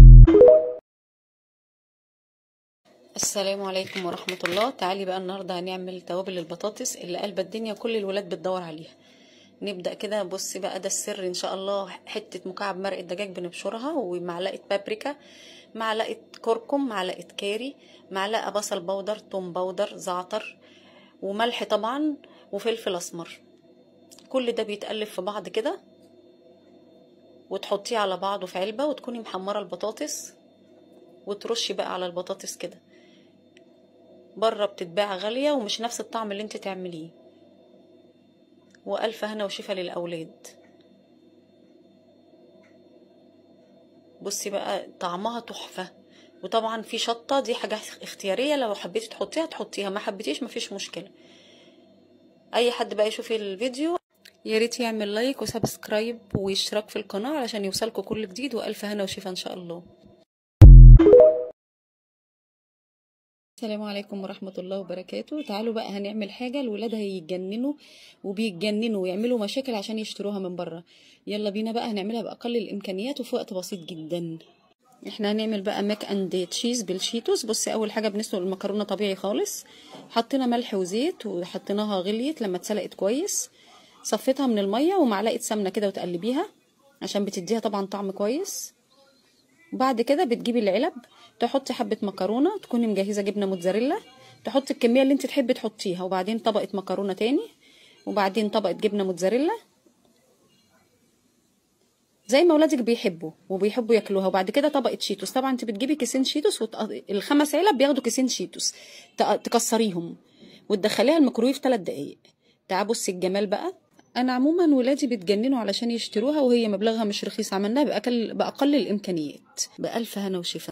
السلام عليكم ورحمة الله تعالي بقى النهاردة هنعمل توابل البطاطس اللي قلبة الدنيا كل الولاد بتدور عليها نبدأ كده بصي بقى ده السر ان شاء الله حتة مكعب مرق الدجاج بنبشرها ومعلقة بابريكا معلقة كركم معلقة كاري معلقة بصل بودر توم بودر زعتر وملح طبعا وفلفل اسمر كل ده بيتقلب في بعض كده وتحطيه على بعضه في علبة وتكوني محمرة البطاطس وترشي بقى على البطاطس كده بره بتتباع غالية ومش نفس الطعم اللي انت تعمليه وألف هنا وشفا للأولاد بصي بقى طعمها تحفة وطبعا في شطة دي حاجة اختيارية لو حبيتي تحطيها تحطيها ما حبيتيش مفيش مشكلة اي حد بقى يشوف الفيديو يا ريت يعمل لايك وسبسكرايب واشتراك في القناة علشان يوصلكوا كل جديد وألف هنا وشفا إن شاء الله السلام عليكم ورحمة الله وبركاته تعالوا بقى هنعمل حاجة الولاد هيتجننوا وبيتجننوا ويعملوا مشاكل عشان يشتروها من بره يلا بينا بقى هنعملها بأقل الإمكانيات وفي وقت بسيط جدا احنا هنعمل بقى ماك اند تشيز بالشيتوس بصي اول حاجه بنسلق المكرونه طبيعي خالص حطينا ملح وزيت وحطيناها غليت لما اتسلقت كويس صفيتها من الميه ومعلقه سمنه كده وتقلبيها عشان بتديها طبعا طعم كويس وبعد كده بتجيبي العلب تحطي حبه مكرونه تكوني مجهزه جبنه موتزاريلا تحطي الكميه اللي انت تحبي تحطيها وبعدين طبقه مكرونه تاني وبعدين طبقه جبنه موتزاريلا زي ما ولادك بيحبوا وبيحبوا ياكلوها وبعد كده طبقه شيتوس طبعا انت بتجيبي كيسين شيتوس وت... الخمس علب بياخدوا كيسين شيتوس تكسريهم وتدخليها الميكرويف 3 دقايق تعالوا بصي الجمال بقى انا عموما ولادي بيتجننوا علشان يشتروها وهي مبلغها مش رخيص عملناها بأقل, باقل الامكانيات بالف هنا وشفا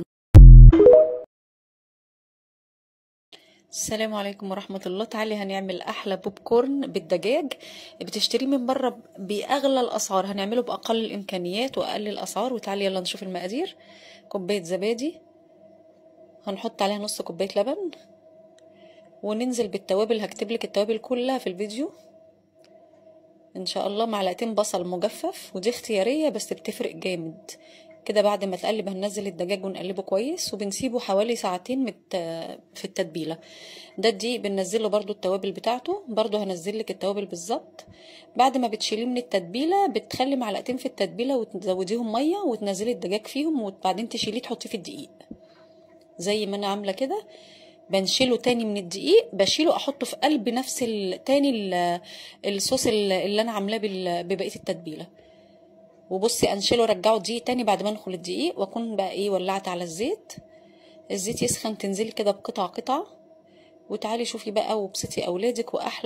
السلام عليكم ورحمة الله تعالي هنعمل أحلى بوب كورن بالدجاج بتشتريه من بره بأغلى الأسعار هنعمله بأقل الإمكانيات وأقل الأسعار وتعالي يلا نشوف المقادير كوباية زبادي هنحط عليها نص كوباية لبن وننزل بالتوابل هكتبلك التوابل كلها في الفيديو ان شاء الله معلقتين بصل مجفف ودي اختياريه بس بتفرق جامد كده بعد ما تقلب هننزل الدجاج ونقلبه كويس وبنسيبه حوالي ساعتين مت في التتبيله ده الدقيق بننزله برضو التوابل بتاعته برضو هنزل لك التوابل بالظبط بعد ما بتشيليه من التتبيله بتخلي معلقتين في التتبيله وتزوديهم ميه وتنزلي الدجاج فيهم وبعدين تشيليه تحطيه في الدقيق زي ما انا عامله كده بنشيله تاني من الدقيق بشيله احطه في قلب نفس تاني الصوص اللي انا عاملاه ببقيه التتبيله وبصي انشله رجعه دقيق تاني بعد ما ندخل الدقيق واكون بقى ايه ولعت على الزيت الزيت يسخن تنزلي كده بقطع قطع وتعالي شوفي بقى وبسطي اولادك واحلى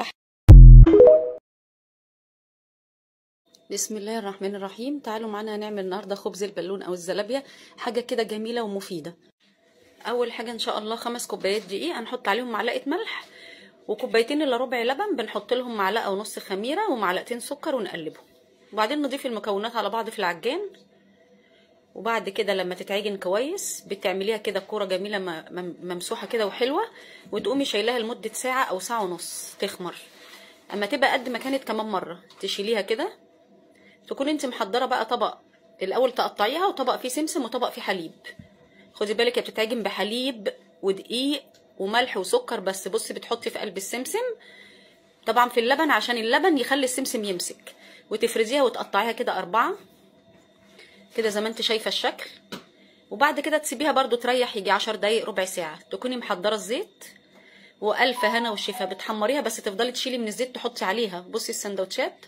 بسم الله الرحمن الرحيم تعالوا معانا هنعمل النهارده خبز البالون او الزلابيه حاجه كده جميله ومفيده اول حاجه ان شاء الله خمس كوبايات دقيق هنحط عليهم معلقه ملح وكوبايتين الا ربع لبن بنحط لهم معلقه ونص خميره ومعلقتين سكر ونقلبهم وبعدين نضيف المكونات على بعض في العجان وبعد كده لما تتعجن كويس بتعمليها كده كوره جميله ممسوحه كده وحلوه وتقومي شايلاها لمده ساعه او ساعه ونص تخمر اما تبقى قد ما كانت كمان مره تشيليها كده تكون انت محضره بقى طبق الاول تقطعيها وطبق فيه سمسم وطبق فيه حليب خدي بالك هي بتتعجن بحليب ودقيق وملح وسكر بس بصي بتحطي في قلب السمسم طبعا في اللبن عشان اللبن يخلي السمسم يمسك وتفرديها وتقطعيها كده أربعة كده زي ما انت شايفة الشكل وبعد كده تسيبيها برضو تريح يجي عشر دقايق ربع ساعة تكوني محضرة الزيت وألف هنا وشفا بتحمريها بس تفضلي تشيلي من الزيت تحطي عليها بصي السندوتشات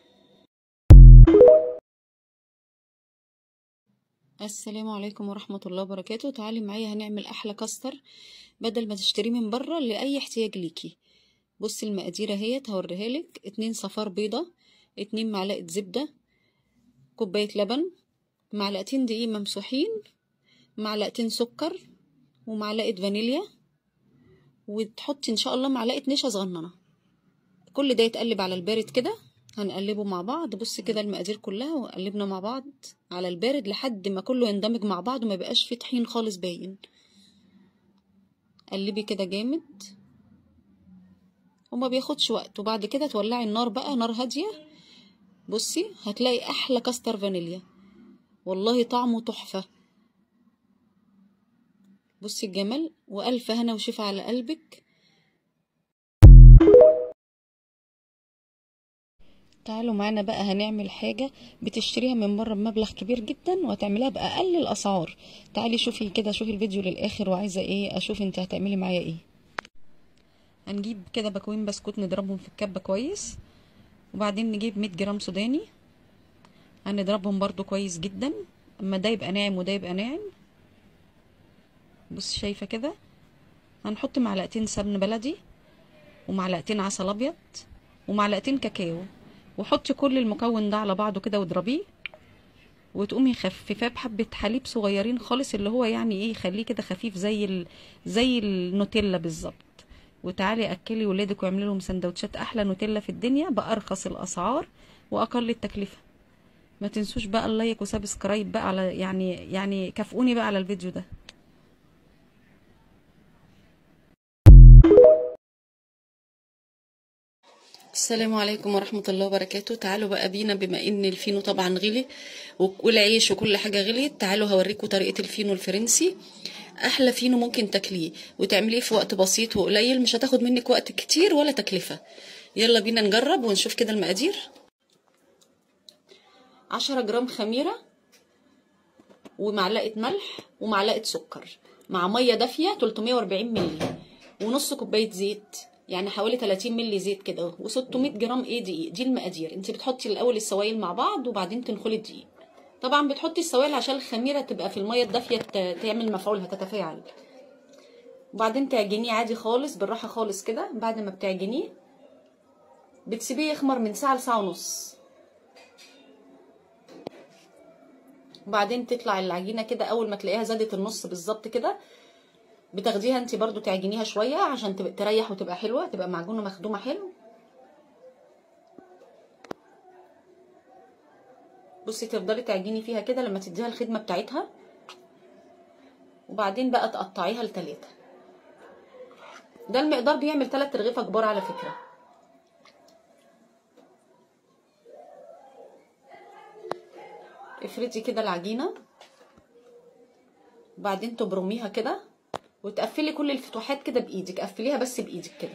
السلام عليكم ورحمة الله وبركاته تعالي معايا هنعمل أحلى كاستر بدل ما تشتريه من بره لأي احتياج ليكي بصي المقادير اهيت هوريها لك اتنين صفار بيضة اتنين معلقة زبدة كوباية لبن معلقتين دقيق ممسوحين معلقتين سكر ومعلقة فانيليا وتحطي ان شاء الله معلقة نشا صغننة كل ده يتقلب على البارد كده هنقلبه مع بعض بصي كده المقادير كلها وقلبنا مع بعض على البارد لحد ما كله يندمج مع بعض وما بقاش فيه طحين خالص باين قلبي كده جامد وما بياخدش وقت وبعد كده تولعي النار بقى نار هاديه بصي هتلاقي احلى كاستر فانيليا والله طعمه تحفه بصي الجمال والف هنا وشفا على قلبك تعالوا معانا بقى هنعمل حاجة بتشتريها من بره بمبلغ كبير جدا وهتعملها بأقل الأسعار تعالي شوفي كده شوفي الفيديو للآخر وعايزة ايه أشوف انت هتعملي معايا ايه هنجيب كده باكوين بسكوت نضربهم في الكبة كويس وبعدين نجيب 100 جرام سوداني هنضربهم برضو كويس جدا اما ده يبقى ناعم وده يبقى ناعم بص شايفة كده هنحط معلقتين سمن بلدي ومعلقتين عسل ابيض ومعلقتين كاكاو وحطي كل المكون ده على بعضه كده واضربيه وتقومي خففاه بحبه حليب صغيرين خالص اللي هو يعني ايه يخليه كده خفيف زي ال... زي النوتيلا بالظبط وتعالي اكلي ولادك واعملي لهم سندوتشات احلى نوتيلا في الدنيا بارخص الاسعار واقل التكلفه ما تنسوش بقى اللايك وسبسكرايب بقى على يعني يعني كافئوني بقى على الفيديو ده السلام عليكم ورحمة الله وبركاته تعالوا بقى بينا بما ان الفينو طبعا غلي والعيش وكل حاجة غليت تعالوا هوريكم طريقة الفينو الفرنسي احلى فينو ممكن تاكليه وتعمليه في وقت بسيط وقليل مش هتاخد منك وقت كتير ولا تكلفة يلا بينا نجرب ونشوف كده المقادير عشرة جرام خميرة ومعلقة ملح ومعلقة سكر مع مية دافية 340 مللي ونص كوباية زيت يعني حوالي 30 مللي زيت كده و600 جرام ايه دقيق دي المقادير انت بتحطي الاول السوائل مع بعض وبعدين تنخلي الدقيق طبعا بتحطي السوائل عشان الخميره تبقى في الميه الدافيه تعمل مفعولها تتفاعل وبعدين تعجنيه عادي خالص بالراحه خالص كده بعد ما بتعجنيه بتسيبيه يخمر من ساعه لساعه ونص وبعدين تطلع العجينه كده اول ما تلاقيها زادت النص بالظبط كده بتاخديها انت برضو تعجنيها شويه عشان تبقى تريح وتبقى حلوه تبقى معجونه مخدومه حلو بصي تفضلي تعجني فيها كده لما تديها الخدمه بتاعتها وبعدين بقى تقطعيها لتلاته ده المقدار بيعمل تلات رغيفه كبار على فكره افردي كده العجينه وبعدين تبرميها كده وتقفلي كل الفتوحات كده بايدك قفليها بس بايدك كده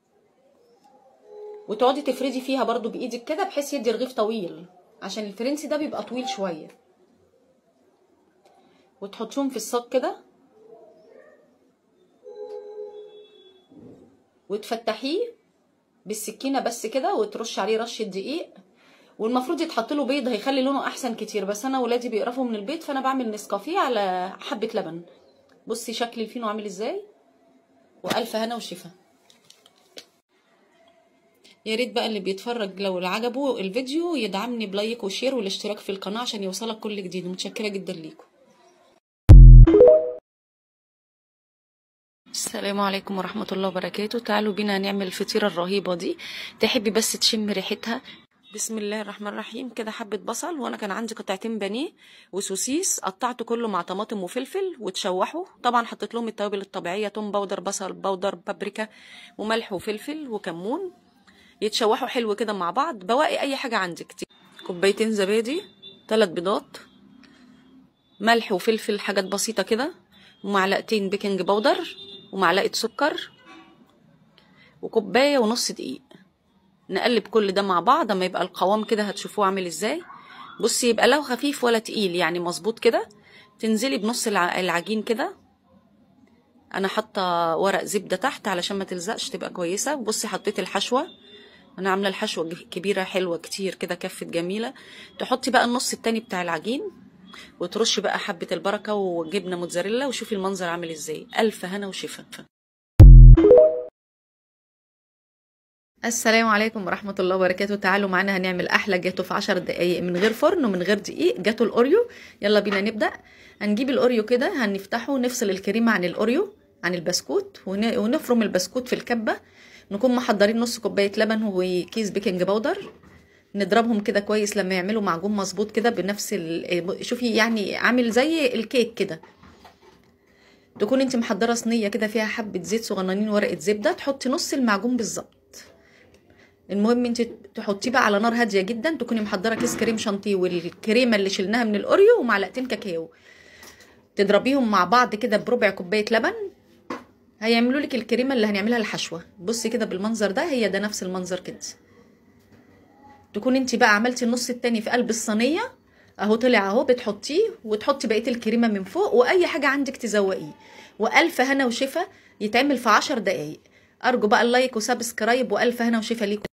وتقعدي تفردي فيها برضو بايدك كده بحيث يدي رغيف طويل عشان الفرنسي ده بيبقى طويل شويه وتحطيهم في الصاج كده وتفتحيه بالسكينه بس كده وترش عليه رشه دقيق والمفروض يتحط له بيض هيخلي لونه احسن كتير بس انا ولادي بيقرفوا من البيض فانا بعمل نسكافيه على حبه لبن بصي شكل الفينو عامل ازاي والف هنا وشفا يا ريت بقى اللي بيتفرج لو عجبه الفيديو يدعمني بلايك وشير والاشتراك في القناه عشان يوصلك كل جديد متشكره جدا ليكم السلام عليكم ورحمة الله وبركاته تعالوا بينا نعمل الفطيرة الرهيبة دي تحبي بس تشم ريحتها بسم الله الرحمن الرحيم كده حبة بصل وانا كان عندي قطعتين بانيه وسوسيس قطعته كله مع طماطم وفلفل وتشوحوا طبعا حطيت لهم التوابل الطبيعية توم باودر بصل باودر بابريكا وملح وفلفل وكمون يتشوحوا حلو كده مع بعض بواقي اي حاجة عندك كوبايتين زبادي ثلاث بيضات ملح وفلفل حاجات بسيطة كده ومعلقتين بيكنج باودر ومعلقة سكر وكوباية ونص دقيق نقلب كل ده مع بعض اما يبقى القوام كده هتشوفوه عامل ازاي بصي يبقى لا خفيف ولا تقيل يعني مظبوط كده تنزلي بنص الع- العجين كده انا حاطه ورق زبده تحت علشان ما تلزقش تبقى كويسه بصي حطيت الحشوه انا عامله الحشوه ج- كبيره حلوه كتير كده كفت جميله تحطي بقى النص التاني بتاع العجين وترشي بقى حبه البركه وجبنه موتزاريلا وشوفي المنظر عامل ازاي الف هنا وشفا السلام عليكم ورحمة الله وبركاته تعالوا معانا هنعمل أحلى جاتو في عشر دقايق من غير فرن ومن غير دقيق جاتو الأوريو يلا بينا نبدأ هنجيب الأوريو كده هنفتحه نفصل الكريمة عن الأوريو عن البسكوت ون- ونفرم البسكوت في الكبة نكون محضرين نص كوباية لبن وكيس بيكنج باودر نضربهم كده كويس لما يعملوا معجون مظبوط كده بنفس ال... شوفي يعني عامل زي الكيك كده تكون انت محضره صينيه كده فيها حبه زيت صغننين ورقه زبده تحطي نص المعجون بالظبط المهم انت تحطيه بقى على نار هاديه جدا تكوني محضره كيس كريم شانتيه والكريمه اللي شلناها من الاوريو ومعلقتين كاكاو تضربيهم مع بعض كده بربع كوبايه لبن هيعملوا لك الكريمه اللي هنعملها الحشوه بصي كده بالمنظر ده هي ده نفس المنظر كده تكون انت بقى عملتي النص التاني في قلب الصينيه اهو طلع اهو بتحطيه وتحطي بقيه الكريمه من فوق واي حاجه عندك تزوقيه والف هنا وشفا يتعمل في عشر دقايق ارجو بقى اللايك وسبسكرايب والف هنا وشفا ليكم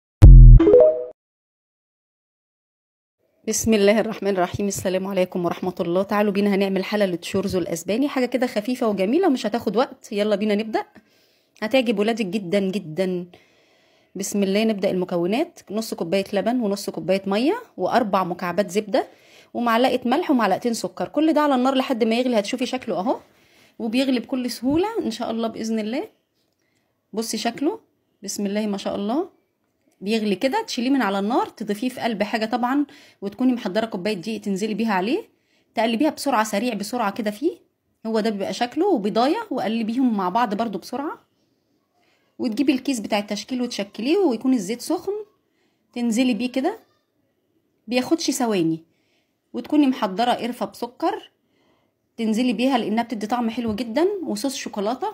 بسم الله الرحمن الرحيم السلام عليكم ورحمة الله تعالوا بينا هنعمل حلة شورزو الأسباني حاجة كده خفيفة وجميلة ومش هتاخد وقت يلا بينا نبدأ هتعجب ولادك جدا جدا بسم الله نبدأ المكونات نص كوباية لبن ونص كوباية مية وأربع مكعبات زبدة ومعلقة ملح ومعلقتين سكر كل ده على النار لحد ما يغلي هتشوفي شكله أهو وبيغلي بكل سهولة إن شاء الله بإذن الله بصي شكله بسم الله ما شاء الله بيغلي كده تشيليه من على النار تضيفيه في قلب حاجه طبعا وتكوني محضره كوبايه دقيق تنزلي بيها عليه تقلبيها بسرعه سريع بسرعه كده فيه هو ده بيبقى شكله وبيضايه وقلبيهم مع بعض برضو بسرعه وتجيبي الكيس بتاع التشكيل وتشكليه ويكون الزيت سخن تنزلي بيه كده بياخدش ثواني وتكوني محضره قرفه بسكر تنزلي بيها لانها بتدي طعم حلو جدا وصوص شوكولاته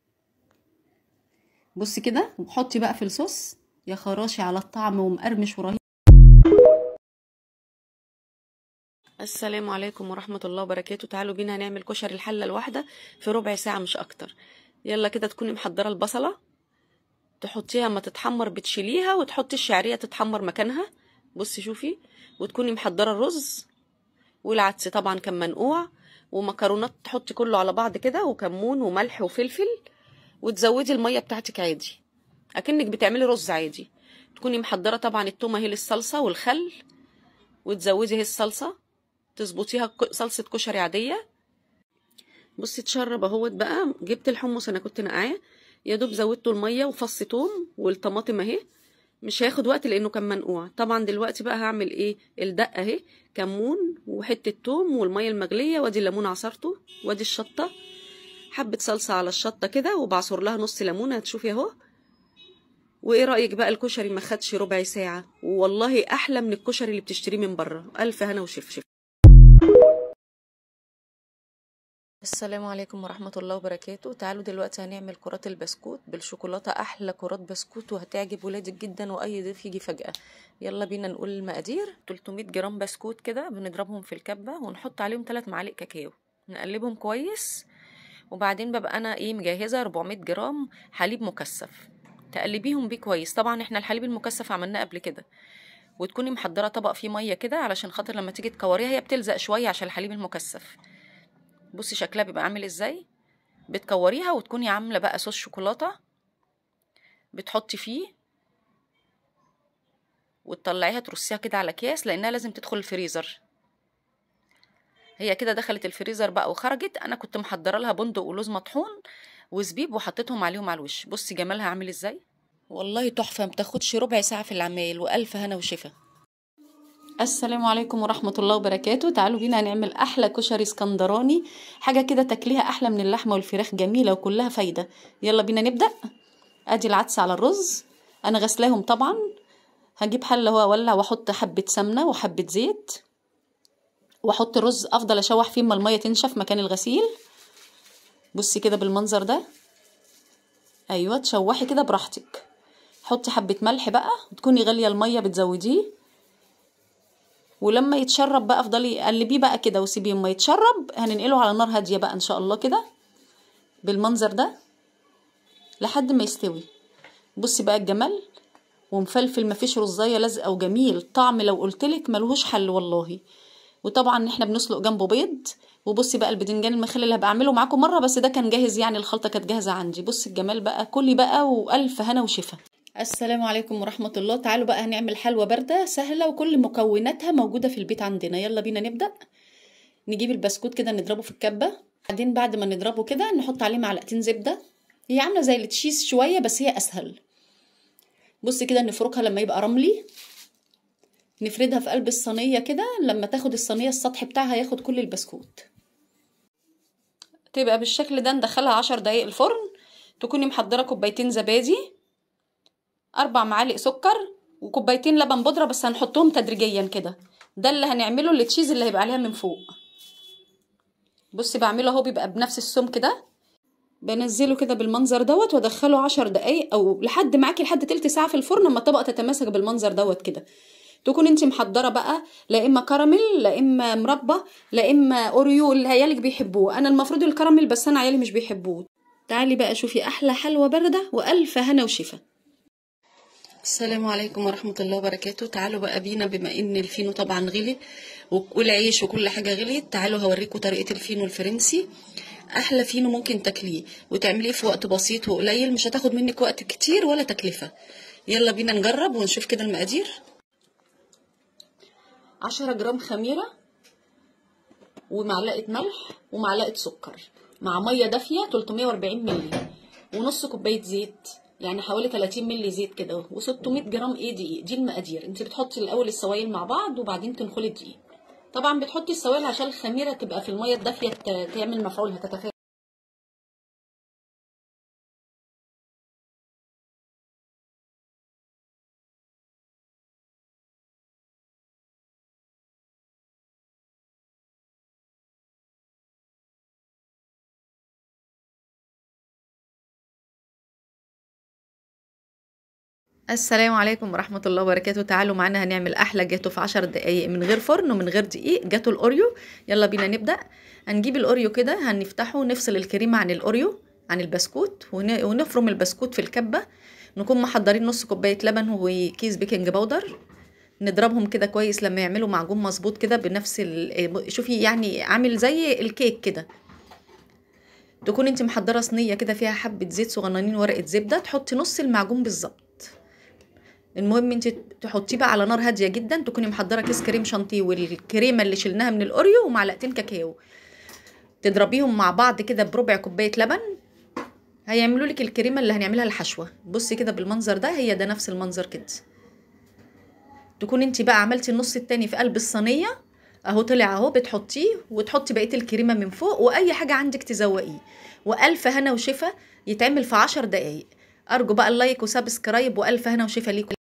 بصي كده وحطي بقى في الصوص يا خراشي على الطعم ومقرمش ورهيب السلام عليكم ورحمة الله وبركاته تعالوا بينا هنعمل كشري الحلة الواحدة في ربع ساعة مش أكتر يلا كده تكوني محضرة البصلة تحطيها ما تتحمر بتشيليها وتحطي الشعرية تتحمر مكانها بصي شوفي وتكوني محضرة الرز والعدس طبعا كان منقوع ومكرونات تحطي كله على بعض كده وكمون وملح وفلفل وتزودي المية بتاعتك عادي اكنك بتعملي رز عادي تكوني محضره طبعا التومه هي للصلصه والخل وتزودي هي الصلصه تظبطيها ك- صلصه كشري عاديه بصي تشرب اهوت بقى جبت الحمص انا كنت نقعاه يا دوب زودته الميه وفص توم والطماطم اهي مش هياخد وقت لانه كان منقوع طبعا دلوقتي بقى هعمل ايه الدقه اهي كمون وحته توم والميه المغليه وادي الليمون عصرته وادي الشطه حبه صلصه على الشطه كده وبعصر لها نص ليمونه هتشوفي اهو وايه رايك بقى الكشري ما خدش ربع ساعه والله احلى من الكشري اللي بتشتريه من بره الف هنا وشف شف السلام عليكم ورحمة الله وبركاته تعالوا دلوقتي هنعمل كرات البسكوت بالشوكولاتة أحلى كرات بسكوت وهتعجب ولادك جدا وأي ضيف يجي فجأة يلا بينا نقول المقادير 300 جرام بسكوت كده بنضربهم في الكبة ونحط عليهم 3 معالق كاكاو نقلبهم كويس وبعدين ببقى أنا إيه مجهزة 400 جرام حليب مكثف تقلبيهم بيه كويس طبعا احنا الحليب المكثف عملناه قبل كده وتكوني محضره طبق فيه ميه كده علشان خاطر لما تيجي تكوريها هي بتلزق شويه عشان الحليب المكثف بصي شكلها بيبقى عامل ازاي بتكوريها وتكوني عامله بقى صوص شوكولاته بتحطي فيه وتطلعيها ترصيها كده على اكياس لانها لازم تدخل الفريزر هي كده دخلت الفريزر بقى وخرجت انا كنت محضره لها بندق ولوز مطحون وزبيب وحطيتهم عليهم على الوش بصي جمالها عامل ازاي والله تحفه ما بتاخدش ربع ساعه في العمايل والف هنا وشفا السلام عليكم ورحمة الله وبركاته تعالوا بينا هنعمل أحلى كشري اسكندراني حاجة كده تاكليها أحلى من اللحمة والفراخ جميلة وكلها فايدة يلا بينا نبدأ أدي العدس على الرز أنا غسلاهم طبعا هجيب حله هو اولع واحط حبه سمنه وحبه زيت واحط رز افضل اشوح فيه اما الميه تنشف مكان الغسيل بصي كده بالمنظر ده ايوه تشوحي كده براحتك حطي حبه ملح بقى وتكوني غاليه الميه بتزوديه ولما يتشرب بقى افضلي قلبيه بقى كده وسيبيه اما يتشرب هننقله على نار هاديه بقى ان شاء الله كده بالمنظر ده لحد ما يستوي بصي بقى الجمال ومفلفل مفيش رزايه لازقه وجميل طعم لو قلتلك ملهوش حل والله وطبعا احنا بنسلق جنبه بيض وبصي بقى البدنجان المخلل اللي هبقى اعمله معاكم مره بس ده كان جاهز يعني الخلطه كانت جاهزه عندي بصي الجمال بقى كلي بقى والف هنا وشفا السلام عليكم ورحمه الله تعالوا بقى هنعمل حلوه بارده سهله وكل مكوناتها موجوده في البيت عندنا يلا بينا نبدا نجيب البسكوت كده نضربه في الكبه بعدين بعد ما نضربه كده نحط عليه معلقتين زبده هي عامله زي التشيز شويه بس هي اسهل بصي كده نفركها لما يبقى رملي نفردها في قلب الصينيه كده لما تاخد الصينيه السطح بتاعها ياخد كل البسكوت تبقى بالشكل ده ندخلها عشر دقايق الفرن تكوني محضره كوبايتين زبادي اربع معالق سكر وكوبايتين لبن بودره بس هنحطهم تدريجيا كده ده اللي هنعمله التشيز اللي هيبقى عليها من فوق بصي بعمله اهو بيبقى بنفس السمك ده بنزله كده بالمنظر دوت وادخله عشر دقايق او لحد معاكي لحد تلت ساعه في الفرن اما الطبقه تتماسك بالمنظر دوت كده تكون انت محضره بقى لا اما كراميل لا اما مربى لا اما اوريو اللي عيالك بيحبوه انا المفروض الكراميل بس انا عيالي مش بيحبوه تعالي بقى شوفي احلى حلوه بارده والف هنا وشفا السلام عليكم ورحمة الله وبركاته تعالوا بقى بينا بما ان الفينو طبعا غلي والعيش وكل حاجة غليت تعالوا هوريكم طريقة الفينو الفرنسي احلى فينو ممكن تاكليه وتعمليه في وقت بسيط وقليل مش هتاخد منك وقت كتير ولا تكلفة يلا بينا نجرب ونشوف كده المقادير عشرة جرام خميرة ومعلقة ملح ومعلقة سكر مع مية دافية 340 مللي ونص كوباية زيت يعني حوالي 30 مللي زيت كده و600 جرام ايه دقيق دي المقادير انت بتحطي الاول السوائل مع بعض وبعدين تنخلي الدقيق طبعا بتحطي السوائل عشان الخميره تبقى في الميه الدافيه تعمل مفعولها تتفاعل السلام عليكم ورحمة الله وبركاته تعالوا معانا هنعمل أحلى جاتو في عشر دقايق من غير فرن ومن غير دقيق جاتو الأوريو يلا بينا نبدأ هنجيب الأوريو كده هنفتحه ونفصل الكريمة عن الأوريو عن البسكوت ونفرم البسكوت في الكبة نكون محضرين نص كوباية لبن وكيس بيكنج باودر نضربهم كده كويس لما يعملوا معجون مظبوط كده بنفس شوفي يعني عامل زي الكيك كده تكون انت محضره صينيه كده فيها حبه زيت صغننين ورقه زبده تحطي نص المعجون بالظبط المهم انت تحطيه بقى على نار هاديه جدا تكوني محضره كيس كريم شانتيه والكريمه اللي شلناها من الاوريو ومعلقتين كاكاو تضربيهم مع بعض كده بربع كوبايه لبن هيعملوا لك الكريمه اللي هنعملها الحشوه بصي كده بالمنظر ده هي ده نفس المنظر كده تكون انت بقى عملتي النص التاني في قلب الصينيه اهو طلع اهو بتحطيه وتحطي بقيه الكريمه من فوق واي حاجه عندك تزوقيه والف هنا وشفا يتعمل في عشر دقايق ارجو بقى اللايك وسبسكرايب والف هنا وشفا ليكم